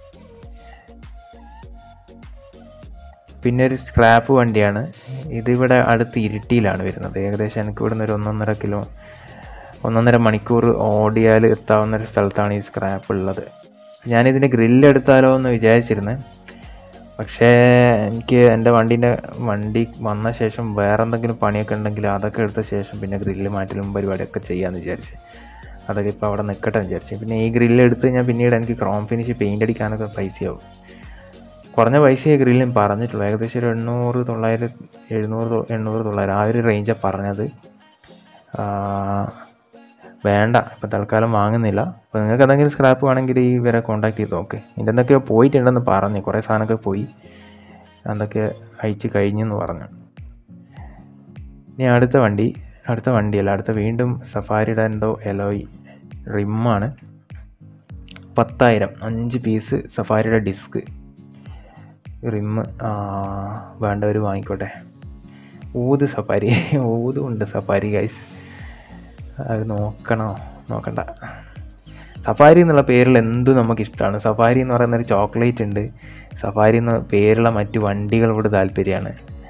പിന്നെ ഒരു സ്ക്രാപ്പ് വണ്ടിയാണ് ഇതിവിടെ അടുത്ത് ഇരിട്ടിയിലാണ് വരുന്നത് ഏകദേശം എനിക്ക് ഇവിടുന്ന് ഒരു ഒന്നൊന്നര കിലോ ഒന്നൊന്നര മണിക്കൂർ ഓടിയാൽ എത്താവുന്ന ഒരു സ്ഥലത്താണ് ഈ സ്ക്രാപ്പ് ഉള്ളത് ഞാനിതിൻ്റെ ഗ്രില്ല് എടുത്താലോ എന്ന് വിചാരിച്ചിരുന്നത് പക്ഷേ എനിക്ക് എൻ്റെ വണ്ടീൻ്റെ വണ്ടി വന്ന ശേഷം വേറെ എന്തെങ്കിലും പണിയൊക്കെ ഉണ്ടെങ്കിൽ അതൊക്കെ എടുത്ത ശേഷം പിന്നെ ഗ്രില്ല് മാറ്റലും പരിപാടിയൊക്കെ ചെയ്യാമെന്ന് വിചാരിച്ചു അതൊക്കെ ഇപ്പോൾ അവിടെ നിൽക്കട്ടെ എന്ന് വിചാരിച്ചു പിന്നെ ഈ ഗ്രില്ല് എടുത്ത് ഞാൻ പിന്നീട് എനിക്ക് ക്രോം ഫിനിഷ് പെയിൻ്റ് അടിക്കാനൊക്കെ പൈസയാവും കുറഞ്ഞ പൈസയെ ഗ്രില്ലും പറഞ്ഞിട്ടുള്ളൂ ഏകദേശം ഒരു എണ്ണൂറ് തൊള്ളായിരം എഴുന്നൂറ് തൊ- എണ്ണൂറ് തൊള്ളായിരം ആ ഒരു റേഞ്ചാണ് പറഞ്ഞത് ആ, വേണ്ട ഇപ്പം തൽക്കാലം വാങ്ങുന്നില്ല അപ്പോൾ നിങ്ങൾക്ക് എന്തെങ്കിലും സ്ക്രാപ്പ് വേണമെങ്കിൽ ഈ ഇവരെ കോൺടാക്ട് ചെയ്ത് നോക്ക് ഇതിൻ്റെ എന്തൊക്കെയോ പോയിട്ടുണ്ടെന്ന് പറഞ്ഞു കുറേ സാധനമൊക്കെ പോയി എന്തൊക്കെ അയച്ച് കഴിഞ്ഞെന്ന് പറഞ്ഞു ഇനി അടുത്ത വണ്ടി അടുത്ത വണ്ടിയല്ല അടുത്ത വീണ്ടും സഫാരിയുടെ എന്തോ എലോയ് റിമ്മാണ് പത്തായിരം അഞ്ച് പീസ് സഫാരിയുടെ ഡിസ്ക് റിമ്മ് വേണ്ടവർ വാങ്ങിക്കോട്ടെ ഊത് സഫാരി ഊതും ഉണ്ട് സഫാരി ഗൈസ് അത് നോക്കണോ നോക്കണ്ട സഫാരി എന്നുള്ള പേരിൽ എന്തും നമുക്ക് ഇഷ്ടമാണ് സഫാരി എന്ന് പറയുന്ന ഒരു ചോക്ലേറ്റ് ഉണ്ട് സഫാരി എന്ന പേരുള്ള മറ്റു വണ്ടികളോട് താല്പര്യമാണ്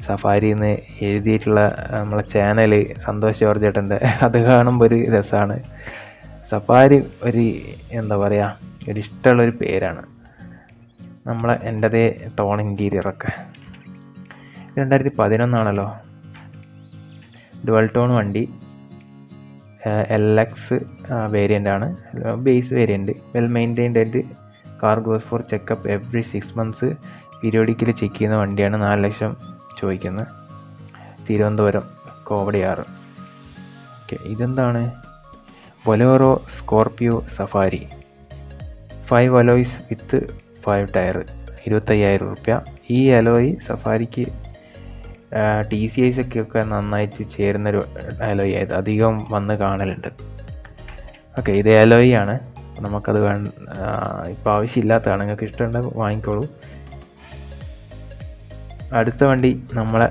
സഫാരി എന്ന് എഴുതിയിട്ടുള്ള നമ്മളെ ചാനൽ സന്തോഷ് ജോർജ് ചേട്ടൻ്റെ അത് കാണുമ്പോൾ ഒരു രസമാണ് സഫാരി ഒരു എന്താ പറയുക ഒരു ഇഷ്ടമുള്ളൊരു പേരാണ് നമ്മളെ എൻ്റെതേ ടോൺ ഇൻറ്റീരിയറൊക്കെ രണ്ടായിരത്തി പതിനൊന്നാണല്ലോ ഡുവൽ ടോൺ വണ്ടി എൽ എക്സ് വേരിയൻ്റ് ആണ് ബേസ് വേരിയൻറ്റ് വെൽ മെയിൻറ്റൈൻഡ് ആയിട്ട് car goes for checkup every six months periodically check ചെയ്യുന്ന വണ്ടിയാണ് നാല് ലക്ഷം ചോദിക്കുന്നത് തിരുവനന്തപുരം കോവടിയാറ് ഓക്കെ ഇതെന്താണ് Bolero Scorpio Safari five alloys with five tyre ഇരുപത്തയ്യായിരം റുപ്യ ഈ അലോയ് സഫാരിക്ക് ടി സി ഐസ് ഒക്കെ നന്നായിട്ട് ചേരുന്നൊരു അലോയ് ആയത് അധികം വന്ന് കാണലുണ്ട് ഓക്കെ ഇത് അലോയ് ആണ് നമുക്കത് വേ ഇപ്പോൾ ആവശ്യമില്ലാത്തതാണ് നിങ്ങൾക്ക് ഇഷ്ടമുണ്ടെങ്കിൽ വാങ്ങിക്കോളൂ അടുത്ത വണ്ടി നമ്മളെ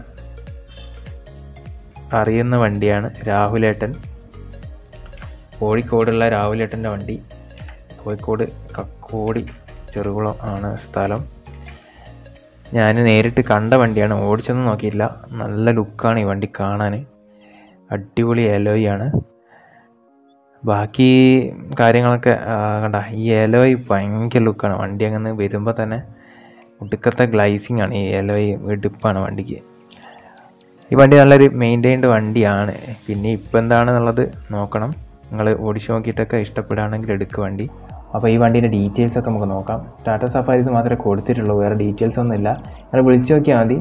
അറിയുന്ന വണ്ടിയാണ് രാഹുലേട്ടൻ കോഴിക്കോടുള്ള രാഹുലേട്ടൻ്റെ വണ്ടി കോഴിക്കോട് കക്കോടി ചെറുകുളം ആണ് സ്ഥലം ഞാൻ നേരിട്ട് കണ്ട വണ്ടിയാണ് ഓടിച്ചൊന്നും നോക്കിയില്ല നല്ല ലുക്കാണ് ഈ വണ്ടി കാണാൻ അടിപൊളി എലോയി ആണ് ബാക്കി കാര്യങ്ങളൊക്കെ കണ്ട ഈ എലോയി ഭയങ്കര ലുക്കാണ് വണ്ടി അങ്ങനെ വരുമ്പോൾ തന്നെ ഒടുക്കത്തെ ഗ്ലൈസിങ് ആണ് ഈ എലോയി വെടുപ്പാണ് വണ്ടിക്ക് ഈ വണ്ടി നല്ലൊരു മെയിൻറ്റൈൻഡ് വണ്ടിയാണ് പിന്നെ ഇപ്പം എന്താണെന്നുള്ളത് നോക്കണം നിങ്ങൾ ഓടിച്ചു നോക്കിയിട്ടൊക്കെ ഇഷ്ടപ്പെടുകയാണെങ്കിൽ എടുക്കുക വണ്ടി അപ്പോൾ ഈ വണ്ടീൻ്റെ ഡീറ്റെയിൽസ് ഒക്കെ നമുക്ക് നോക്കാം ടാറ്റ സഫാരിസ് മാത്രമേ കൊടുത്തിട്ടുള്ളൂ വേറെ ഡീറ്റെയിൽസ് ഒന്നുമില്ല നിങ്ങൾ വിളിച്ചു നോക്കിയാൽ മതി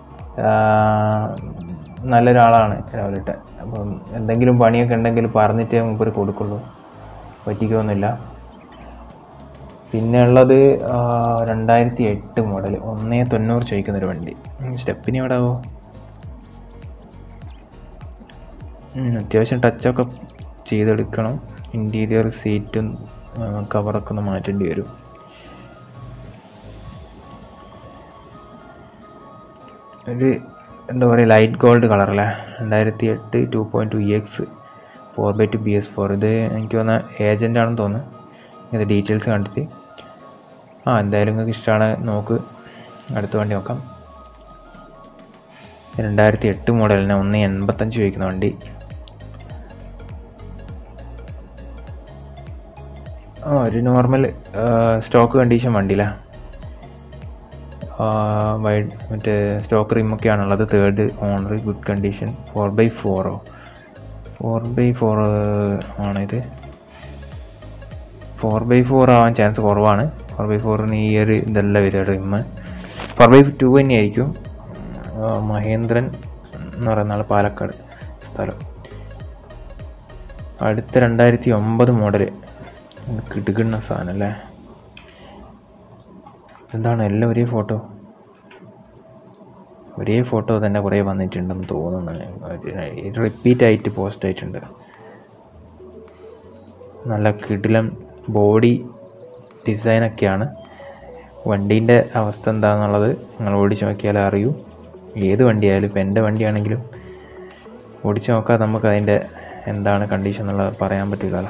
നല്ലൊരാളാണ് രാവിലെ അപ്പം എന്തെങ്കിലും പണിയൊക്കെ ഉണ്ടെങ്കിൽ പറഞ്ഞിട്ടേ മുമ്പ് കൊടുക്കുള്ളൂ പറ്റിക്കൊന്നുമില്ല പിന്നെ ഉള്ളത് രണ്ടായിരത്തി എട്ട് മോഡൽ ഒന്നേ തൊണ്ണൂറ് ചോദിക്കുന്നൊരു വണ്ടി സ്റ്റെപ്പിന് എവിടെ ആവോ അത്യാവശ്യം ടച്ചൊക്കെ ചെയ്തെടുക്കണം ഇൻറ്റീരിയർ സീറ്റും കവറൊക്കെ ഒന്ന് മാറ്റേണ്ടി വരും ഒരു എന്താ പറയുക ലൈറ്റ് ഗോൾഡ് കളറല്ലേ രണ്ടായിരത്തി എട്ട് two point two E X four by two B S four ഇത് എനിക്ക് തോന്നുന്ന ഏജൻ്റ് ആണെന്ന് തോന്നുന്നു ഇത് ഡീറ്റെയിൽസ് കണ്ടിട്ട് ആ എന്തായാലും നിങ്ങൾക്ക് ഇഷ്ടമാണ് നോക്ക് അടുത്ത വണ്ടി നോക്കാം രണ്ടായിരത്തി എട്ട് മോഡലിന് ഒന്ന് എൺപത്തഞ്ച് ചോദിക്കുന്ന വണ്ടി ആ ഒരു നോർമൽ സ്റ്റോക്ക് കണ്ടീഷൻ വണ്ടിയില്ല വൈഡ് മറ്റേ സ്റ്റോക്ക് റിമൊക്കെയാണുള്ളത് third owner good condition four by ഫോറോ ഫോർ ബൈ ഫോർ ആണിത് ഫോർ ബൈ ഫോർ ആവാൻ ചാൻസ് കുറവാണ് ഫോർ ബൈ ഫോറിന് ഈ ഒരു ഇതല്ല വരിക റിമ്മ് ഫോർ ബൈ ടു തന്നെയായിരിക്കും മഹേന്ദ്രൻ എന്ന് പറയുന്ന ആൾ പാലക്കാട് സ്ഥലം അടുത്ത രണ്ടായിരത്തി ഒമ്പത് മോഡൽ കിടുകിണ്ണ സാധനം അല്ലേ എന്താണ് എല്ലാം ഒരേ ഫോട്ടോ ഒരേ ഫോട്ടോ തന്നെ കുറേ വന്നിട്ടുണ്ടെന്ന് തോന്നുന്നു റിപ്പീറ്റ് ആയിട്ട് പോസ്റ്റ് ആയിട്ടുണ്ട് നല്ല കിടിലം ബോഡി ഡിസൈനൊക്കെയാണ് വണ്ടീൻ്റെ അവസ്ഥ എന്താണെന്നുള്ളത് നിങ്ങൾ ഓടിച്ച് നോക്കിയാലേ അറിയൂ ഏത് വണ്ടിയായാലും ഇപ്പം എൻ്റെ വണ്ടിയാണെങ്കിലും ഓടിച്ച് നോക്കാതെ നമുക്ക് അതിൻ്റെ എന്താണ് കണ്ടീഷൻ എന്നുള്ളത് പറയാൻ പറ്റില്ലല്ലോ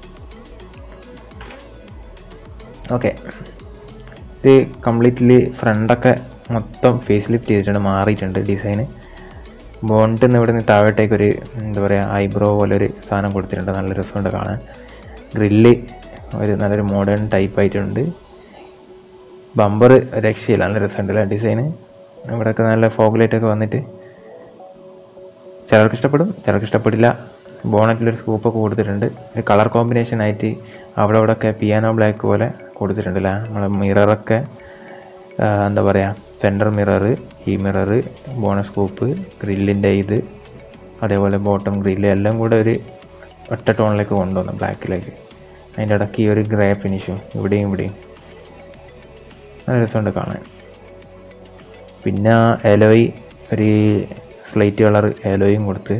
ഓക്കെ ഇത് കംപ്ലീറ്റ്ലി ഫ്രണ്ടൊക്കെ മൊത്തം ഫേസ് ലിഫ്റ്റ് ചെയ്തിട്ടുണ്ട് മാറിയിട്ടുണ്ട് ഡിസൈന് ബോണ്ടിൽ നിന്ന് ഇവിടെ നിന്ന് താഴോട്ടേക്ക് ഒരു എന്താ പറയുക ഐബ്രോ പോലെ ഒരു സാധനം കൊടുത്തിട്ടുണ്ട് നല്ല രസമുണ്ട് കാണാൻ ഗ്രില്ല് ഒരു നല്ലൊരു മോഡേൺ ടൈപ്പ് ആയിട്ടുണ്ട് ബമ്പർ രക്ഷയില്ല നല്ല രസമുണ്ട് അല്ലേ ഡിസൈന് ഇവിടെയൊക്കെ നല്ല ഫോഗ് ലൈറ്റൊക്കെ വന്നിട്ട് ചിലർക്ക് ഇഷ്ടപ്പെടും ചിലർക്ക് ഇഷ്ടപ്പെടില്ല ബോണറ്റിലൊരു സ്കൂപ്പൊക്കെ കൊടുത്തിട്ടുണ്ട് ഒരു കളർ കോമ്പിനേഷൻ ആയിട്ട് അവിടെ ഇവിടെയൊക്കെ പിയാനോ ബ്ലാക്ക് പോലെ കൊടുത്തിട്ടുണ്ട് അല്ലേ നമ്മളെ മിററൊക്കെ എന്താ പറയുക ഫെൻഡർ മിറർ ഈ മിറർ ബോണസ് സ്കൂപ്പ് ഗ്രില്ലിൻ്റെ ഇത് അതേപോലെ ബോട്ടം ഗ്രില്ല് എല്ലാം കൂടെ ഒരു ഒറ്റ ടോണിലേക്ക് കൊണ്ടുവന്നു ബ്ലാക്കിലേക്ക് അതിൻ്റെ ഇടയ്ക്ക് ഈ ഒരു ഗ്രേ ഫിനിഷും ഇവിടെയും ഇവിടെയും നല്ല രസമുണ്ട് കാണാൻ പിന്നെ എലോയ് ഒരു സ്ലൈറ്റ് കളർ എലോയും കൊടുത്ത്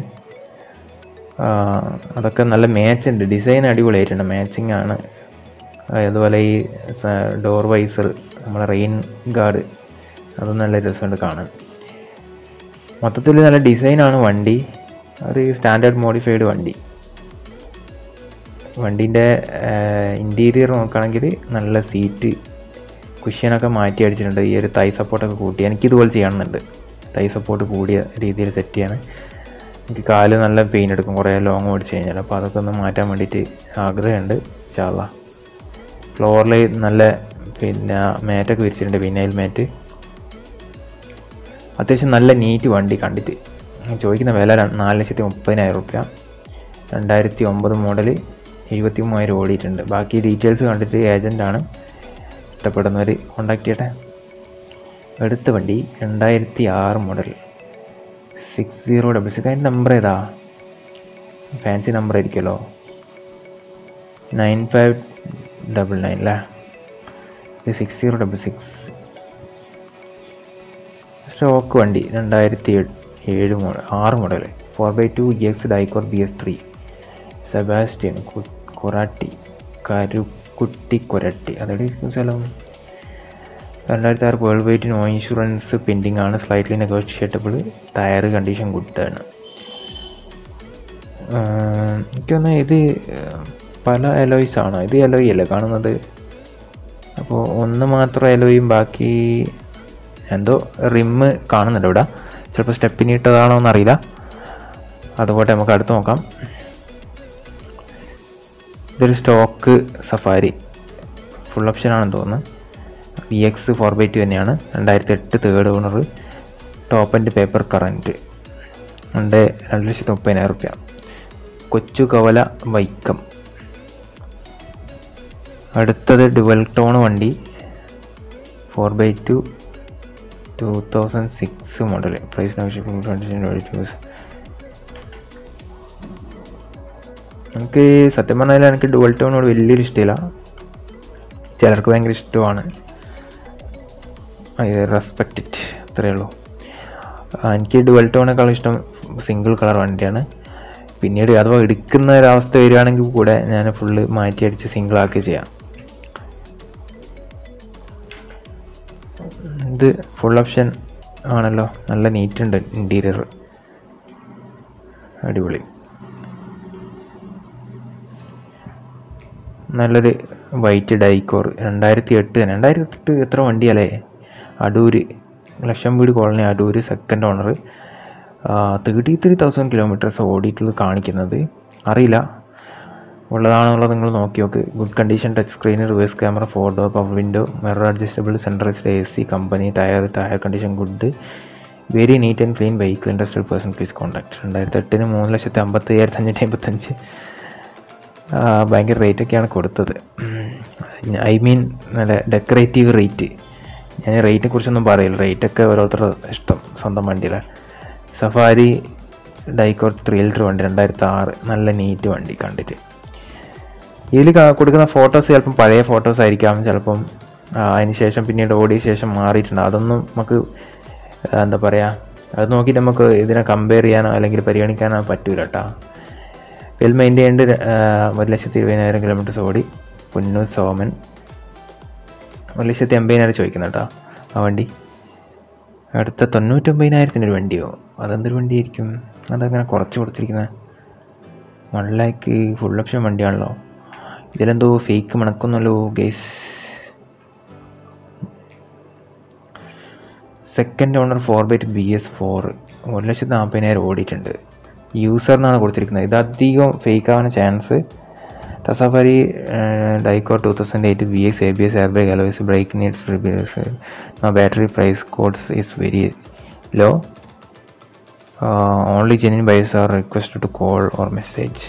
അതൊക്കെ നല്ല മാച്ച് ഉണ്ട് ഡിസൈൻ അടിപൊളിയായിട്ടുണ്ട് മാച്ചിങ് ആണ് അതുപോലെ ഈ ഡോർ വൈസർ നമ്മളെ റെയിൻ ഗാർഡ് അതും നല്ല രസമുണ്ട് കാണാൻ മൊത്തത്തിൽ നല്ല ഡിസൈനാണ് വണ്ടി ഒരു സ്റ്റാൻഡേർഡ് മോഡിഫൈഡ് വണ്ടി വണ്ടീൻ്റെ ഇൻറ്റീരിയർ നോക്കുകയാണെങ്കിൽ നല്ല സീറ്റ് കുഷ്യനൊക്കെ മാറ്റി അടിച്ചിട്ടുണ്ട് ഈ ഒരു തൈ സപ്പോർട്ടൊക്കെ കൂട്ടി എനിക്ക് ഇതുപോലെ ചെയ്യണമെന്നുണ്ട് തൈ സപ്പോർട്ട് കൂടിയ രീതിയിൽ സെറ്റ് ചെയ്യാണ് എനിക്ക് കാല് നല്ല പെയിൻ എടുക്കും കുറേ ലോങ് ഓടിച്ച് കഴിഞ്ഞാൽ അപ്പോൾ അതൊക്കെ ഒന്ന് മാറ്റാൻ വേണ്ടിയിട്ട് ആഗ്രഹമുണ്ട് ചാള ഫ്ലോറിൽ നല്ല പിന്നെ മാറ്റൊക്കെ വിരിച്ചിട്ടുണ്ട് വിനൈൽ മാറ്റ് അത്യാവശ്യം നല്ല നീറ്റ് വണ്ടി കണ്ടിട്ട് ചോദിക്കുന്ന വില ര- നാല് ലക്ഷത്തി മുപ്പതിനായിരം റുപ്യ രണ്ടായിരത്തി ഒമ്പത് മോഡൽ എഴുപത്തി മൂവായിരം ഓടിയിട്ടുണ്ട് ബാക്കി ഡീറ്റെയിൽസ് കണ്ടിട്ട് ഏജൻ്റാണ് ഇഷ്ടപ്പെടുന്നവർ കോണ്ടാക്ട് ചെയ്യട്ടെ അടുത്ത വണ്ടി രണ്ടായിരത്തി ആറ് model six zero double six അതിൻ്റെ നമ്പർ ഏതാ ഫാൻസി നമ്പർ ആയിരിക്കുമല്ലോ നയൻ ഫൈവ് ഡബിൾ നയൻ അല്ലേ ഇത് six zero double six stock വണ്ടി രണ്ടായിരത്തി ഏഴ് മോഡൽ ആറ് model four by two G X Dicor B S three Sebastian കു- കൊറാട്ടി കരുക്കുട്ടി കൊരട്ടി അതെവിടെ ഇരിക്കും സ്ഥലം രണ്ടായിരത്തി ആറ് world white no insurance pending ആണ് സ്ലൈറ്റ്ലി നെഗോഷിയേറ്റബിൾ ടയർ കണ്ടീഷൻ ഗുഡാണ് എനിക്ക് തോന്നുന്നത് ഇത് പല എലോയ്സ് ആണോ ഇത് എലോയി അല്ലേ കാണുന്നത് അപ്പോൾ ഒന്ന് മാത്രം എലോയും ബാക്കി എന്തോ റിമ്മ് കാണുന്നുണ്ട് ഇവിടെ ചിലപ്പോൾ സ്റ്റെപ്പിന് ഇട്ടതാണോ എന്നറിയില്ല അതുപോലെ നമുക്ക് അടുത്ത് നോക്കാം ഇതൊരു സ്റ്റോക്ക് സഫാരി ഫുൾ ഓപ്ഷൻ ആണെന്ന് തോന്നുന്നു V X four by two തന്നെയാണ് രണ്ടായിരത്തി എട്ട് third owner top and paper current ഉണ്ട് രണ്ട് ലക്ഷത്തി മുപ്പതിനായിരം റുപ്യ കൊച്ചു കവല വൈക്കം അടുത്തത് ഡുവൽ ടോൺ വണ്ടി four by two two thousand six model price negotiable condition എനിക്ക് സത്യം പറഞ്ഞാൽ എനിക്ക് ഡുവൽ ടോണോട് വലിയൊരു ഇഷ്ടമില്ല ചിലർക്ക് ഭയങ്കര ഇഷ്ടമാണ് റെസ്പെക്റ്റ് ഇറ്റ് അത്രയേ ഉള്ളൂ ആ, എനിക്ക് ഡുവൽ ടോണേക്കാൾ ഇഷ്ടം സിംഗിൾ കളർ വണ്ടിയാണ് പിന്നീട് അഥവാ എടുക്കുന്ന ഒരവസ്ഥ വരികയാണെങ്കിൽ കൂടെ ഞാൻ ഫുള്ള് മാറ്റി അടിച്ച് സിംഗിൾ ആക്കി ചെയ്യാം ഇത് ഫുൾ ഓപ്ഷൻ ആണല്ലോ നല്ല നീറ്റ് ഉണ്ട് ഇൻറ്റീരിയർ അടിപൊളി നല്ലൊരു വൈറ്റ് ഡൈക്കോർ രണ്ടായിരത്തി എട്ട് തന്നെ രണ്ടായിരത്തി എട്ട് എത്ര വണ്ടിയല്ലേ അടൂര് ലക്ഷം വീട് colony Adoor second owner thirty three thousand kilometres ഓടിയിട്ടുള്ളത് കാണിക്കുന്നത് അറിയില്ല ഉള്ളതാണെന്നുള്ളത് നിങ്ങൾ നോക്കി നോക്ക് good condition touch screen reverse camera photo power window mirror adjustable centralised A C company tyre tyre condition good very neat and clean vehicle industrial person please contact രണ്ടായിരത്തി എട്ടിന് മൂന്ന് ലക്ഷത്തി അമ്പത്തി അയ്യായിരത്തി അഞ്ഞൂറ്റി അമ്പത്തഞ്ച് ആ, ഭയങ്കര റേറ്റൊക്കെയാണ് കൊടുത്തത് ഐ മീൻ നല്ല ഡെക്കറേറ്റീവ് റേറ്റ് ഞാൻ റേറ്റിനെ കുറിച്ചൊന്നും പറയില്ല റേറ്റൊക്കെ ഓരോരുത്തരുടെ ഇഷ്ടം സ്വന്തം വണ്ടിയിലെ സഫാരി ഡൈക്കോർ ത്രീ ലിറ്റർ വണ്ടി രണ്ടായിരത്തി ആറ് നല്ല നീറ്റ് വണ്ടി കണ്ടിട്ട് ഇതിൽ കൊടുക്കുന്ന ഫോട്ടോസ് ചിലപ്പം പഴയ ഫോട്ടോസ് ആയിരിക്കാം ചിലപ്പം ആ, അതിന് ശേഷം പിന്നീട് ഓടിയ ശേഷം മാറിയിട്ടുണ്ട് അതൊന്നും നമുക്ക് ആ, എന്താ പറയുക അത് നോക്കിയിട്ട് നമുക്ക് ഇതിനെ കമ്പയർ ചെയ്യാനോ അല്ലെങ്കിൽ പരിഗണിക്കാനോ പറ്റൂല കേട്ടോ വെൽ മെയിൻറ്റൈൻഡ് ഒരു ലക്ഷത്തി ഇരുപതിനായിരം കിലോമീറ്റേഴ്സ് ഓടി പുന്നു സോമൻ ഒരു ലക്ഷത്തി എൺപതിനായിരം ചോദിക്കുന്ന കേട്ടോ ആ വണ്ടി അടുത്ത തൊണ്ണൂറ്റൊമ്പതിനായിരത്തിൻ്റെ ഒരു വണ്ടിയോ അതെന്തൊരു വണ്ടിയായിരിക്കും അതങ്ങനെ കുറച്ച് കൊടുത്തിരിക്കുന്നത് വൺ ലാക്ക് ഫുൾ ഓപ്ഷൻ വണ്ടിയാണല്ലോ ഇതിലെന്തോ ഫേക്ക് മണക്കുന്നല്ലോ guys second owner four by B S four ഒരു ലക്ഷത്തി നാൽപ്പതിനായിരം ഓടിയിട്ടുണ്ട് യൂസർ എന്നാണ് കൊടുത്തിരിക്കുന്നത് ഇത് അധികം ഫേക്ക് ആവാൻ ചാൻസ് ടസാഫാരി Dicor two thousand eight B X A B S air bag alloys brake needs repairs battery price quotes is very low only genuine buyers are request to call or message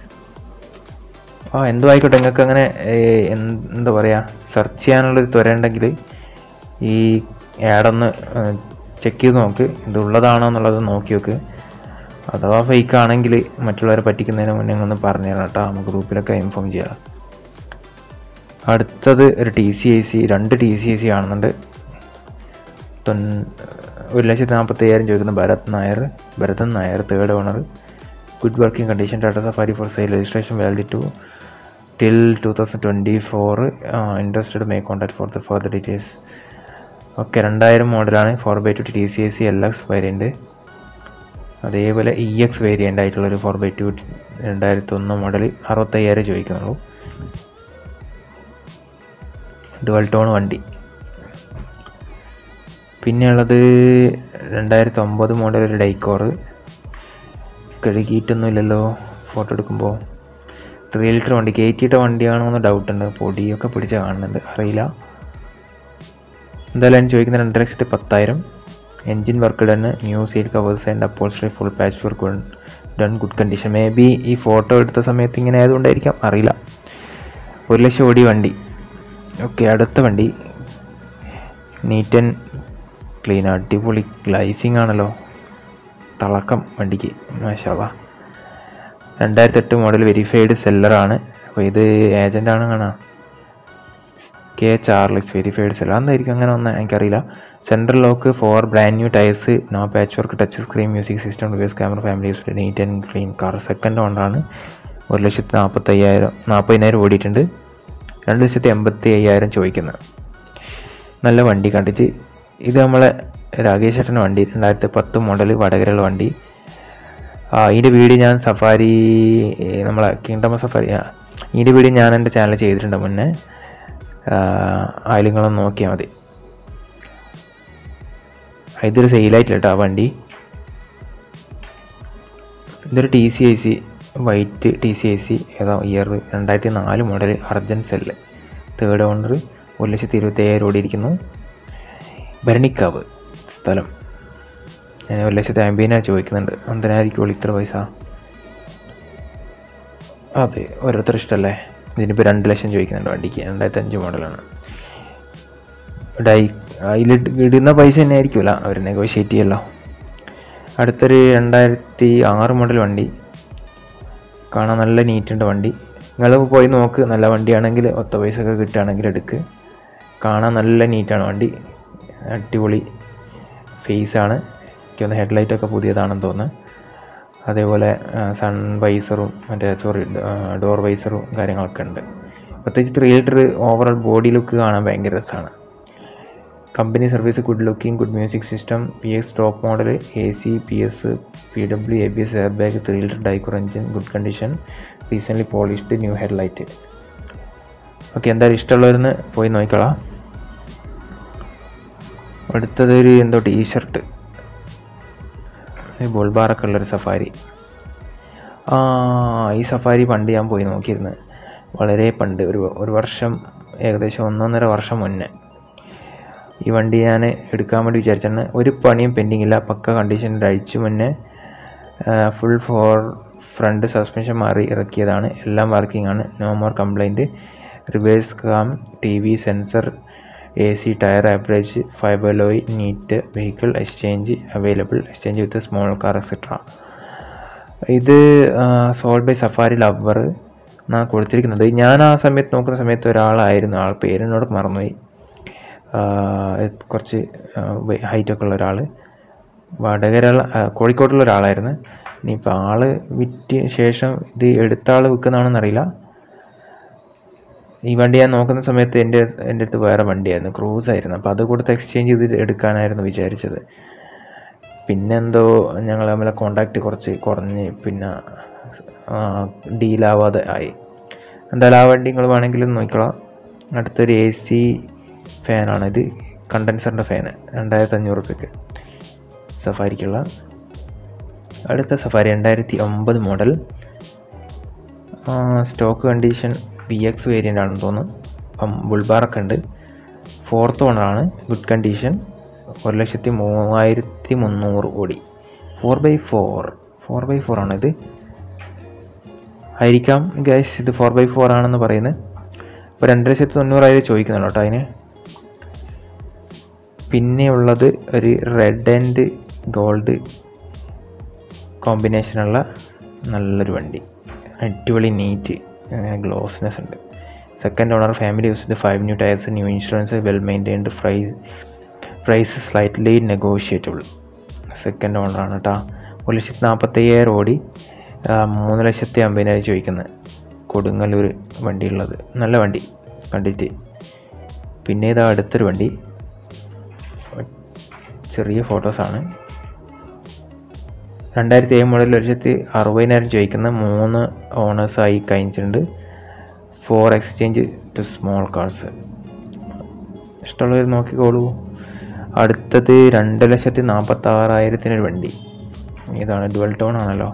ആ എന്തോ ആയിക്കോട്ടെ നിങ്ങൾക്ക് അങ്ങനെ ഏഹ്, എന്ത് എന്താ പറയുക search ചെയ്യാനുള്ളൊരു ത്വര ഉണ്ടെങ്കിൽ ഈ ആഡൊന്ന് ചെക്ക് ചെയ്ത് നോക്ക് ഇത് ഉള്ളതാണോ എന്നുള്ളത് നോക്കി നോക്ക് അഥവാ ഫേക്ക് ആണെങ്കിൽ മറ്റുള്ളവരെ പറ്റിക്കുന്നതിന് മുന്നേ ഒന്ന് പറഞ്ഞു തരാം കേട്ടോ നമുക്ക് ഗ്രൂപ്പിലൊക്കെ ഇൻഫോം ചെയ്യാം അടുത്തത് ഒരു ടി സി ഐ സി രണ്ട് ടി സി ഐ സി കാണുന്നുണ്ട് തൊൺ- ഒരു ലക്ഷത്തി നാൽപ്പത്തി അയ്യായിരം ചോദിക്കുന്ന Bharat Nair Bharathan Nair third owner good working condition Tata Safari for sale registration validity till two thousand twenty four interested may contact for the for the details okay രണ്ടായിരം മോഡലാണ് four by two T C I C L X variant അതേപോലെ E X variant ആയിട്ടുള്ളൊരു four by to രണ്ടായിരത്തി ഒന്ന് model അറുപത്തയ്യായിരം ചോദിക്കുന്നുള്ളൂ dual tone വണ്ടി പിന്നെയുള്ളത് രണ്ടായിരത്തി ഒമ്പത് മോഡൽ ഒരു ഡൈക്കോറ് കഴുകിയിട്ടൊന്നുമില്ലല്ലോ ഫോട്ടോ എടുക്കുമ്പോൾ ത്രീ ലിറ്റർ വണ്ടി കയറ്റിയിട്ട വണ്ടിയാണോ എന്ന് ഡൗട്ട് ഉണ്ട് പൊടിയൊക്കെ പിടിച്ച് കാണുന്നുണ്ട് അറിയില്ല എന്തായാലും ഞാൻ ചോദിക്കുന്ന രണ്ട് ലക്ഷത്തി പത്തായിരം engine work done new seat covers and upholstery full patch work done good condition may be ഈ ഫോട്ടോ എടുത്ത സമയത്ത് ഇങ്ങനെ ആയതുകൊണ്ടായിരിക്കാം അറിയില്ല ഒരു ലക്ഷം ഓടി വണ്ടി ഓക്കെ അടുത്ത വണ്ടി നീറ്റ് ആൻഡ് ക്ലീൻ അടിപൊളി ഗ്ലൈസിങ് ആണല്ലോ തിളക്കം വണ്ടിക്ക് മാഷാവ രണ്ടായിരത്തി എട്ട് മോഡൽ വെരിഫൈഡ് സെല്ലറാണ് അപ്പോൾ ഇത് ഏജൻ്റാണ് കാണാം കെ ചാർലിക്സ് വെരിഫൈഡ് സെല്ലർ എന്തായിരിക്കും അങ്ങനെ വന്ന എനിക്കറിയില്ല central lock four brand new tyres no patch work touch screen music system reverse camera family used neat and clean car second ഓണറാണ് ഒരു ലക്ഷത്തി നാൽപ്പത്തയ്യായിരം നാൽപ്പതിനായിരം ഓടിയിട്ടുണ്ട് രണ്ട് ലക്ഷത്തി എൺപത്തി അയ്യായിരം ചോദിക്കുന്നത് നല്ല വണ്ടി കണ്ടിട്ട് ഇത് നമ്മളെ രാകേഷ് ചേട്ടൻ്റെ വണ്ടി രണ്ടായിരത്തി പത്ത് മോഡൽ വടകരയുള്ള വണ്ടി ആ ഇതിൻ്റെ വീഡിയോ ഞാൻ സഫാരി നമ്മളെ കിങ്ഡം സഫാരി ആ ഇതിൻ്റെ വീഡിയോ ഞാൻ എൻ്റെ ചാനൽ ചെയ്തിട്ടുണ്ട് മുന്നേ അതിൽ നിങ്ങളൊന്ന് നോക്കിയാൽ മതി ഇതൊരു സെയിലായിട്ടില്ല കേട്ടോ ആ വണ്ടി ഇതൊരു T C I C white T C I C ഏതാ ഇയർ രണ്ടായിരത്തി നാല് model urgent sell third owner ഒരു ലക്ഷത്തി ഇരുപത്തി അയ്യായിരം ഓടിയിരിക്കുന്നു ഭരണിക്കാവ് സ്ഥലം ഞാൻ ഒരു ലക്ഷത്തി അമ്പതിനായിരം ചോദിക്കുന്നുണ്ട് എന്തിനായിരിക്കും ഇത്ര പൈസ അതെ ഓരോരുത്തർ ഇഷ്ടമല്ലേ ഇതിനിപ്പോൾ രണ്ട് ലക്ഷം ചോദിക്കുന്നുണ്ട് വണ്ടിക്ക് രണ്ടായിരത്തി അഞ്ച് മോഡലാണ് ഡൈ അതിൽ ഇടുന്ന പൈസ തന്നെ ആയിരിക്കുമല്ല അവർ നെഗോഷിയേറ്റ് ചെയ്യല്ലോ അടുത്തൊരു രണ്ടായിരത്തി ആറ് മോഡൽ വണ്ടി കാണാൻ നല്ല നീറ്റുണ്ട് വണ്ടി നിങ്ങൾ പോയി നോക്ക് നല്ല വണ്ടിയാണെങ്കിൽ ഒത്ത പൈസ ഒക്കെ കിട്ടുകയാണെങ്കിൽ എടുക്ക് കാണാൻ നല്ല നീറ്റാണ് വണ്ടി അടിപൊളി ഫേസാണ് എനിക്കൊന്ന് ഹെഡ്ലൈറ്റൊക്കെ പുതിയതാണെന്ന് തോന്നുന്നു അതേപോലെ സൺ വൈസറും മറ്റേ സോറി ഡോർ വൈസറും കാര്യങ്ങളൊക്കെ ഉണ്ട് പ്രത്യേകിച്ച് three litre overall body look കാണാൻ ഭയങ്കര രസമാണ് company service good looking good music system P S top model A C P S P W A B S air bag three litre Dicor engine good condition recently polished new headlight okay എന്തായാലും ഇഷ്ടമുള്ളവരെന്ന് പോയി നോക്കിക്കോളാം അടുത്തത് ഒരു എന്തോ T shirt ബോൾബാറൊക്കെ ഉള്ളൊരു safari ആ ഈ സഫാരി പണ്ട് ഞാൻ പോയി നോക്കിയിരുന്നു വളരെ പണ്ട് ഒരു ഒരു വർഷം ഏകദേശം ഒന്നൊന്നര വർഷം മുന്നേ ഈ വണ്ടി ഞാൻ എടുക്കാൻ വേണ്ടി വിചാരിച്ചാണ് ഒരു പണിയും പെൻഡിങ് ഇല്ല പക്ക കണ്ടീഷനിൽ അഴിച്ചു മുന്നേ ഫുൾ ഫോർ ഫ്രണ്ട് സസ്പെൻഷൻ മാറി ഇറക്കിയതാണ് എല്ലാം വർക്കിംഗ് ആണ് no more complaint reverse cam T V sensor A C tyre average fibre alloy neat vehicle exchange available exchange with small car etcetera ഇത് സോൾഡ് ബൈ സഫാരി ലവർ എന്നാണ് കൊടുത്തിരിക്കുന്നത് ഞാൻ ആ സമയത്ത് നോക്കുന്ന സമയത്ത് ഒരാളായിരുന്നു ആൾ പേരിനോട് മറന്നുപോയി കുറച്ച് ഹൈറ്റൊക്കെ ഉള്ള ഒരാൾ വടകര കോഴിക്കോട്ടുള്ള ഒരാളായിരുന്നു ഇനിയിപ്പോൾ ആൾ വിറ്റ് ശേഷം ഇത് എടുത്ത ആൾ വിൽക്കുന്നതാണെന്ന് അറിയില്ല ഈ വണ്ടി ഞാൻ നോക്കുന്ന സമയത്ത് എൻ്റെ എൻ്റെ അടുത്ത് വേറെ വണ്ടിയായിരുന്നു ക്രൂസ് ആയിരുന്നു അപ്പോൾ അത് കൊടുത്ത് എക്സ്ചേഞ്ച് ചെയ്ത് എടുക്കാനായിരുന്നു വിചാരിച്ചത് പിന്നെന്തോ ഞങ്ങൾ തമ്മിലെ കോണ്ടാക്റ്റ് കുറച്ച് കുറഞ്ഞ് പിന്നെ ഡീലാവാതെ ആയി എന്തായാലും ആ വണ്ടി നിങ്ങൾ വേണമെങ്കിലും നോക്കിക്കോളാം അടുത്തൊരു എ സി ഫാനാണ് ഇത് കണ്ടൻസറിൻ്റെ ഫാന് രണ്ടായിരത്തി അഞ്ഞൂറ് റുപ്യക്ക് സഫാരിക്കുള്ള അടുത്ത സഫാരി രണ്ടായിരത്തി ഒമ്പത് model stock condition V X variant ആണെന്ന് തോന്നുന്നു അപ്പം ബുൾബാറൊക്കെ ഉണ്ട് ഫോർത്ത് ഓണറാണ് ഗുഡ് കണ്ടീഷൻ ഒരു ലക്ഷത്തി മൂവായിരത്തി മുന്നൂറ് ഓടി four by four four by four ആണ് ഇത് ആയിരിക്കാം ഗൈസ് ഇത് ഫോർ ബൈ ഫോർ ആണെന്ന് പറയുന്നത് ഇപ്പോൾ രണ്ട് ലക്ഷത്തി തൊണ്ണൂറായിരം ചോദിക്കുന്നുണ്ട് കേട്ടോ അതിന് പിന്നെയുള്ളത് ഒരു റെഡ് ആൻഡ് ഗോൾഡ് കോമ്പിനേഷനുള്ള നല്ലൊരു വണ്ടി അടിപൊളി നീറ്റ് ഗ്ലോസ്നെസ് ഉണ്ട് second owner family used five new tyres new insurance well maintained price price slightly negotiable second ഓണറാണ് കേട്ടോ ഒരു ലക്ഷത്തി നാൽപ്പത്തയ്യായിരം ഓടി മൂന്ന് ലക്ഷത്തി അമ്പതിനായിരം ചോദിക്കുന്നത് കൊടുങ്ങല്ലൂർ വണ്ടിയുള്ളത് നല്ല വണ്ടി കണ്ടിട്ട് പിന്നെ ഇതാ അടുത്തൊരു വണ്ടി ചെറിയ ഫോട്ടോസാണ് രണ്ടായിരത്തി ഏഴ് മോഡൽ ഒരു ലക്ഷത്തി അറുപതിനായിരം ചോദിക്കുന്ന മൂന്ന് ഓണേഴ്സായി കഴിഞ്ഞിട്ടുണ്ട് for exchange to small cars ഇഷ്ടമുള്ളവർ നോക്കിക്കോളൂ അടുത്തത് രണ്ട് ലക്ഷത്തി നാൽപ്പത്തി ആറായിരത്തിനൊരു വണ്ടി ഇതാണ് ഡുവൽ ടോൺ ആണല്ലോ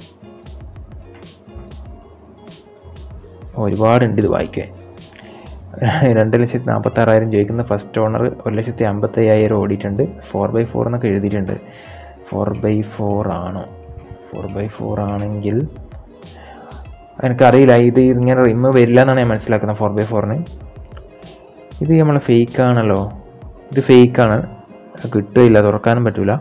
ഒരുപാടുണ്ട് ഇത് വായിക്കാൻ രണ്ട് ലക്ഷത്തി നാൽപ്പത്തി ആറായിരം ചോദിക്കുന്ന ഫസ്റ്റ് ഓണർ ഒരു ലക്ഷത്തി അമ്പത്തി അയ്യായിരം ഓടിയിട്ടുണ്ട് ഫോർ ബൈ ഫോർ എന്നൊക്കെ എഴുതിയിട്ടുണ്ട് ഫോർ ബൈ ഫോർ ആണോ ഫോർ ബൈ ഫോർ ആണെങ്കിൽ എനിക്കറിയില്ല ഇത് ഇങ്ങനെ റിമ്മ് വരില്ല എന്നാണ് ഞാൻ മനസ്സിലാക്കുന്നത് ഫോർ ബൈ ഫോറിന് ഇത് നമ്മൾ ഫേക്ക് ആണല്ലോ ഇത് ഫേക്കാണ് കിട്ടുകയില്ല തുറക്കാനും പറ്റില്ല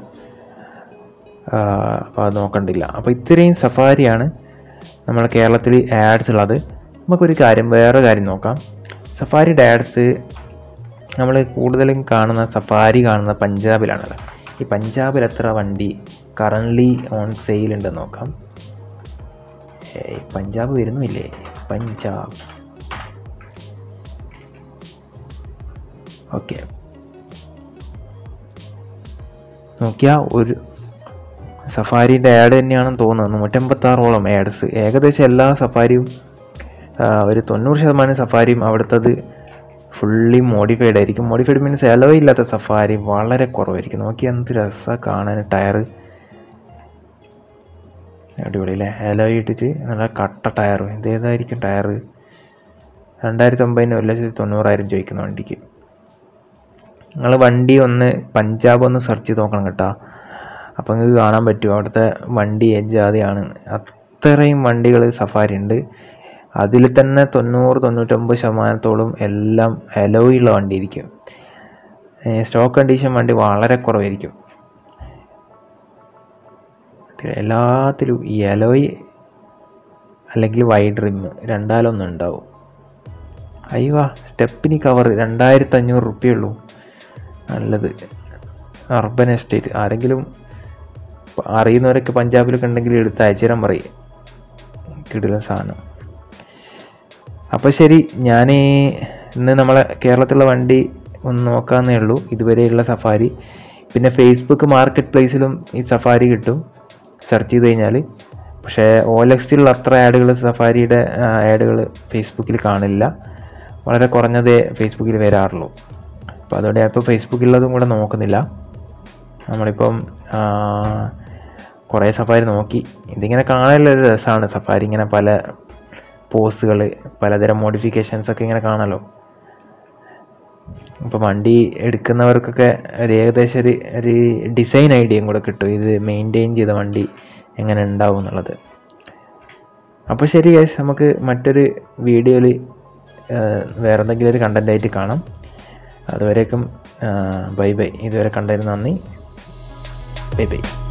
അപ്പോൾ അത് നോക്കണ്ടില്ല അപ്പോൾ ഇത്രയും സഫാരിയാണ് നമ്മുടെ കേരളത്തിൽ ആഡ്സ് ഉള്ളത് നമുക്കൊരു കാര്യം വേറെ കാര്യം നോക്കാം സഫാരിയുടെ ആഡ്സ് നമ്മൾ കൂടുതലും കാണുന്ന സഫാരി കാണുന്ന പഞ്ചാബിലാണല്ലോ ഈ പഞ്ചാബിൽ എത്ര വണ്ടി കറൻ്റ്ലി ഓൺ സെയിൽ ഉണ്ടെന്ന് നോക്കാം ഏയ് പഞ്ചാബ് വരുന്നുമില്ലേ പഞ്ചാബ് ഓക്കെ നോക്കിയാൽ ഒരു സഫാരിൻ്റെ ആഡ് തന്നെയാണെന്ന് തോന്നുന്നത് നൂറ്റമ്പത്താറോളം ആഡ്സ് ഏകദേശം എല്ലാ സഫാരിയും ആ, ഒരു തൊണ്ണൂറ് ശതമാനം സഫാരിയും അവിടുത്തത് ഫുള്ളി മോഡിഫൈഡ് ആയിരിക്കും മോഡിഫൈഡ് മീൻസ് അലോ ഇല്ലാത്ത സഫാരി വളരെ കുറവായിരിക്കും നോക്കി എന്ത് രസമാണ് കാണാൻ ടയർ അടിപൊളി അല്ലേ അലോ ഇട്ടിട്ട് നല്ല കട്ട ടയർ ഇതേതായിരിക്കും ടയർ രണ്ടായിരത്തി ഒമ്പതിന് ഒരു ലക്ഷത്തി തൊണ്ണൂറായിരം ചോദിക്കുന്ന വണ്ടിക്ക് നിങ്ങൾ വണ്ടി ഒന്ന് പഞ്ചാബ് ഒന്ന് സെർച്ച് ചെയ്ത് നോക്കണം കേട്ടോ അപ്പോൾ നിങ്ങൾക്ക് കാണാൻ പറ്റും അവിടുത്തെ വണ്ടി ജാതിയാണ് അത്രയും വണ്ടികൾ സഫാരി ഉണ്ട് അതിൽ തന്നെ തൊണ്ണൂറ് തൊണ്ണൂറ്റൊമ്പത് ശതമാനത്തോളം എല്ലാം അലോയുള്ള വണ്ടി ഇരിക്കും സ്റ്റോക്ക് കണ്ടീഷൻ വണ്ടി വളരെ കുറവായിരിക്കും എല്ലാത്തിലും ഈ അലോയ് അല്ലെങ്കിൽ വൈഡ് റിമ്മ് രണ്ടാലൊന്നും ഉണ്ടാവും അയ്യോ സ്റ്റെപ്പിനി കവർ രണ്ടായിരത്തി അഞ്ഞൂറ് റുപ്യുള്ളൂ നല്ലത് അർബൻ എസ്റ്റേറ്റ് ആരെങ്കിലും പ- അറിയുന്നവരൊക്കെ പഞ്ചാബിലൊക്കെ ഉണ്ടെങ്കിൽ എടുത്ത് അയച്ചുതരാൻ പറയും കിടിലൻ സാധനം അപ്പോൾ ശരി ഞാൻ ഇന്ന് നമ്മളെ കേരളത്തിലുള്ള വണ്ടി ഒന്ന് നോക്കാമെന്നേ ഉള്ളൂ ഇതുവരെയുള്ള സഫാരി പിന്നെ ഫേസ്ബുക്ക് മാർക്കറ്റ് പ്ലേസിലും ഈ സഫാരി കിട്ടും സെർച്ച് ചെയ്ത് കഴിഞ്ഞാൽ പക്ഷേ ഓലക്സിലുള്ള അത്ര ആഡുകൾ സഫാരിയുടെ ആഡുകൾ ഫേസ്ബുക്കിൽ കാണില്ല വളരെ കുറഞ്ഞതേ ഫേസ്ബുക്കിൽ വരാറുള്ളൂ അപ്പോൾ അതോടെ ഇപ്പോൾ ഫേസ്ബുക്കിലുള്ളതും കൂടെ നോക്കുന്നില്ല നമ്മളിപ്പം ആ, കുറേ സഫാരി നോക്കി ഇതിങ്ങനെ കാണാനുള്ള ഒരു രസമാണ് സഫാരി ഇങ്ങനെ പല പോസുകൾ പലതരം മോഡിഫിക്കേഷൻസ് ഒക്കെ ഇങ്ങനെ കാണാമല്ലോ അപ്പോൾ വണ്ടി എടുക്കുന്നവർക്കൊക്കെ ഒരു ഏകദേശം ഒരു ഒരു ഡിസൈൻ ഐഡിയയും കൂടെ കിട്ടും ഇത് മെയിൻറ്റെയിൻ ചെയ്ത വണ്ടി എങ്ങനെ ഉണ്ടാവും എന്നുള്ളത് അപ്പോൾ ശരി ഗൈസ് നമുക്ക് മറ്റൊരു വീഡിയോയിൽ വേറെ എന്തെങ്കിലും ഒരു കണ്ടൻ്റ് ആയിട്ട് കാണാം അതുവരേക്കും ബൈ ബൈ ഇതുവരെ കണ്ടതിന് നന്ദി ബൈ ബൈ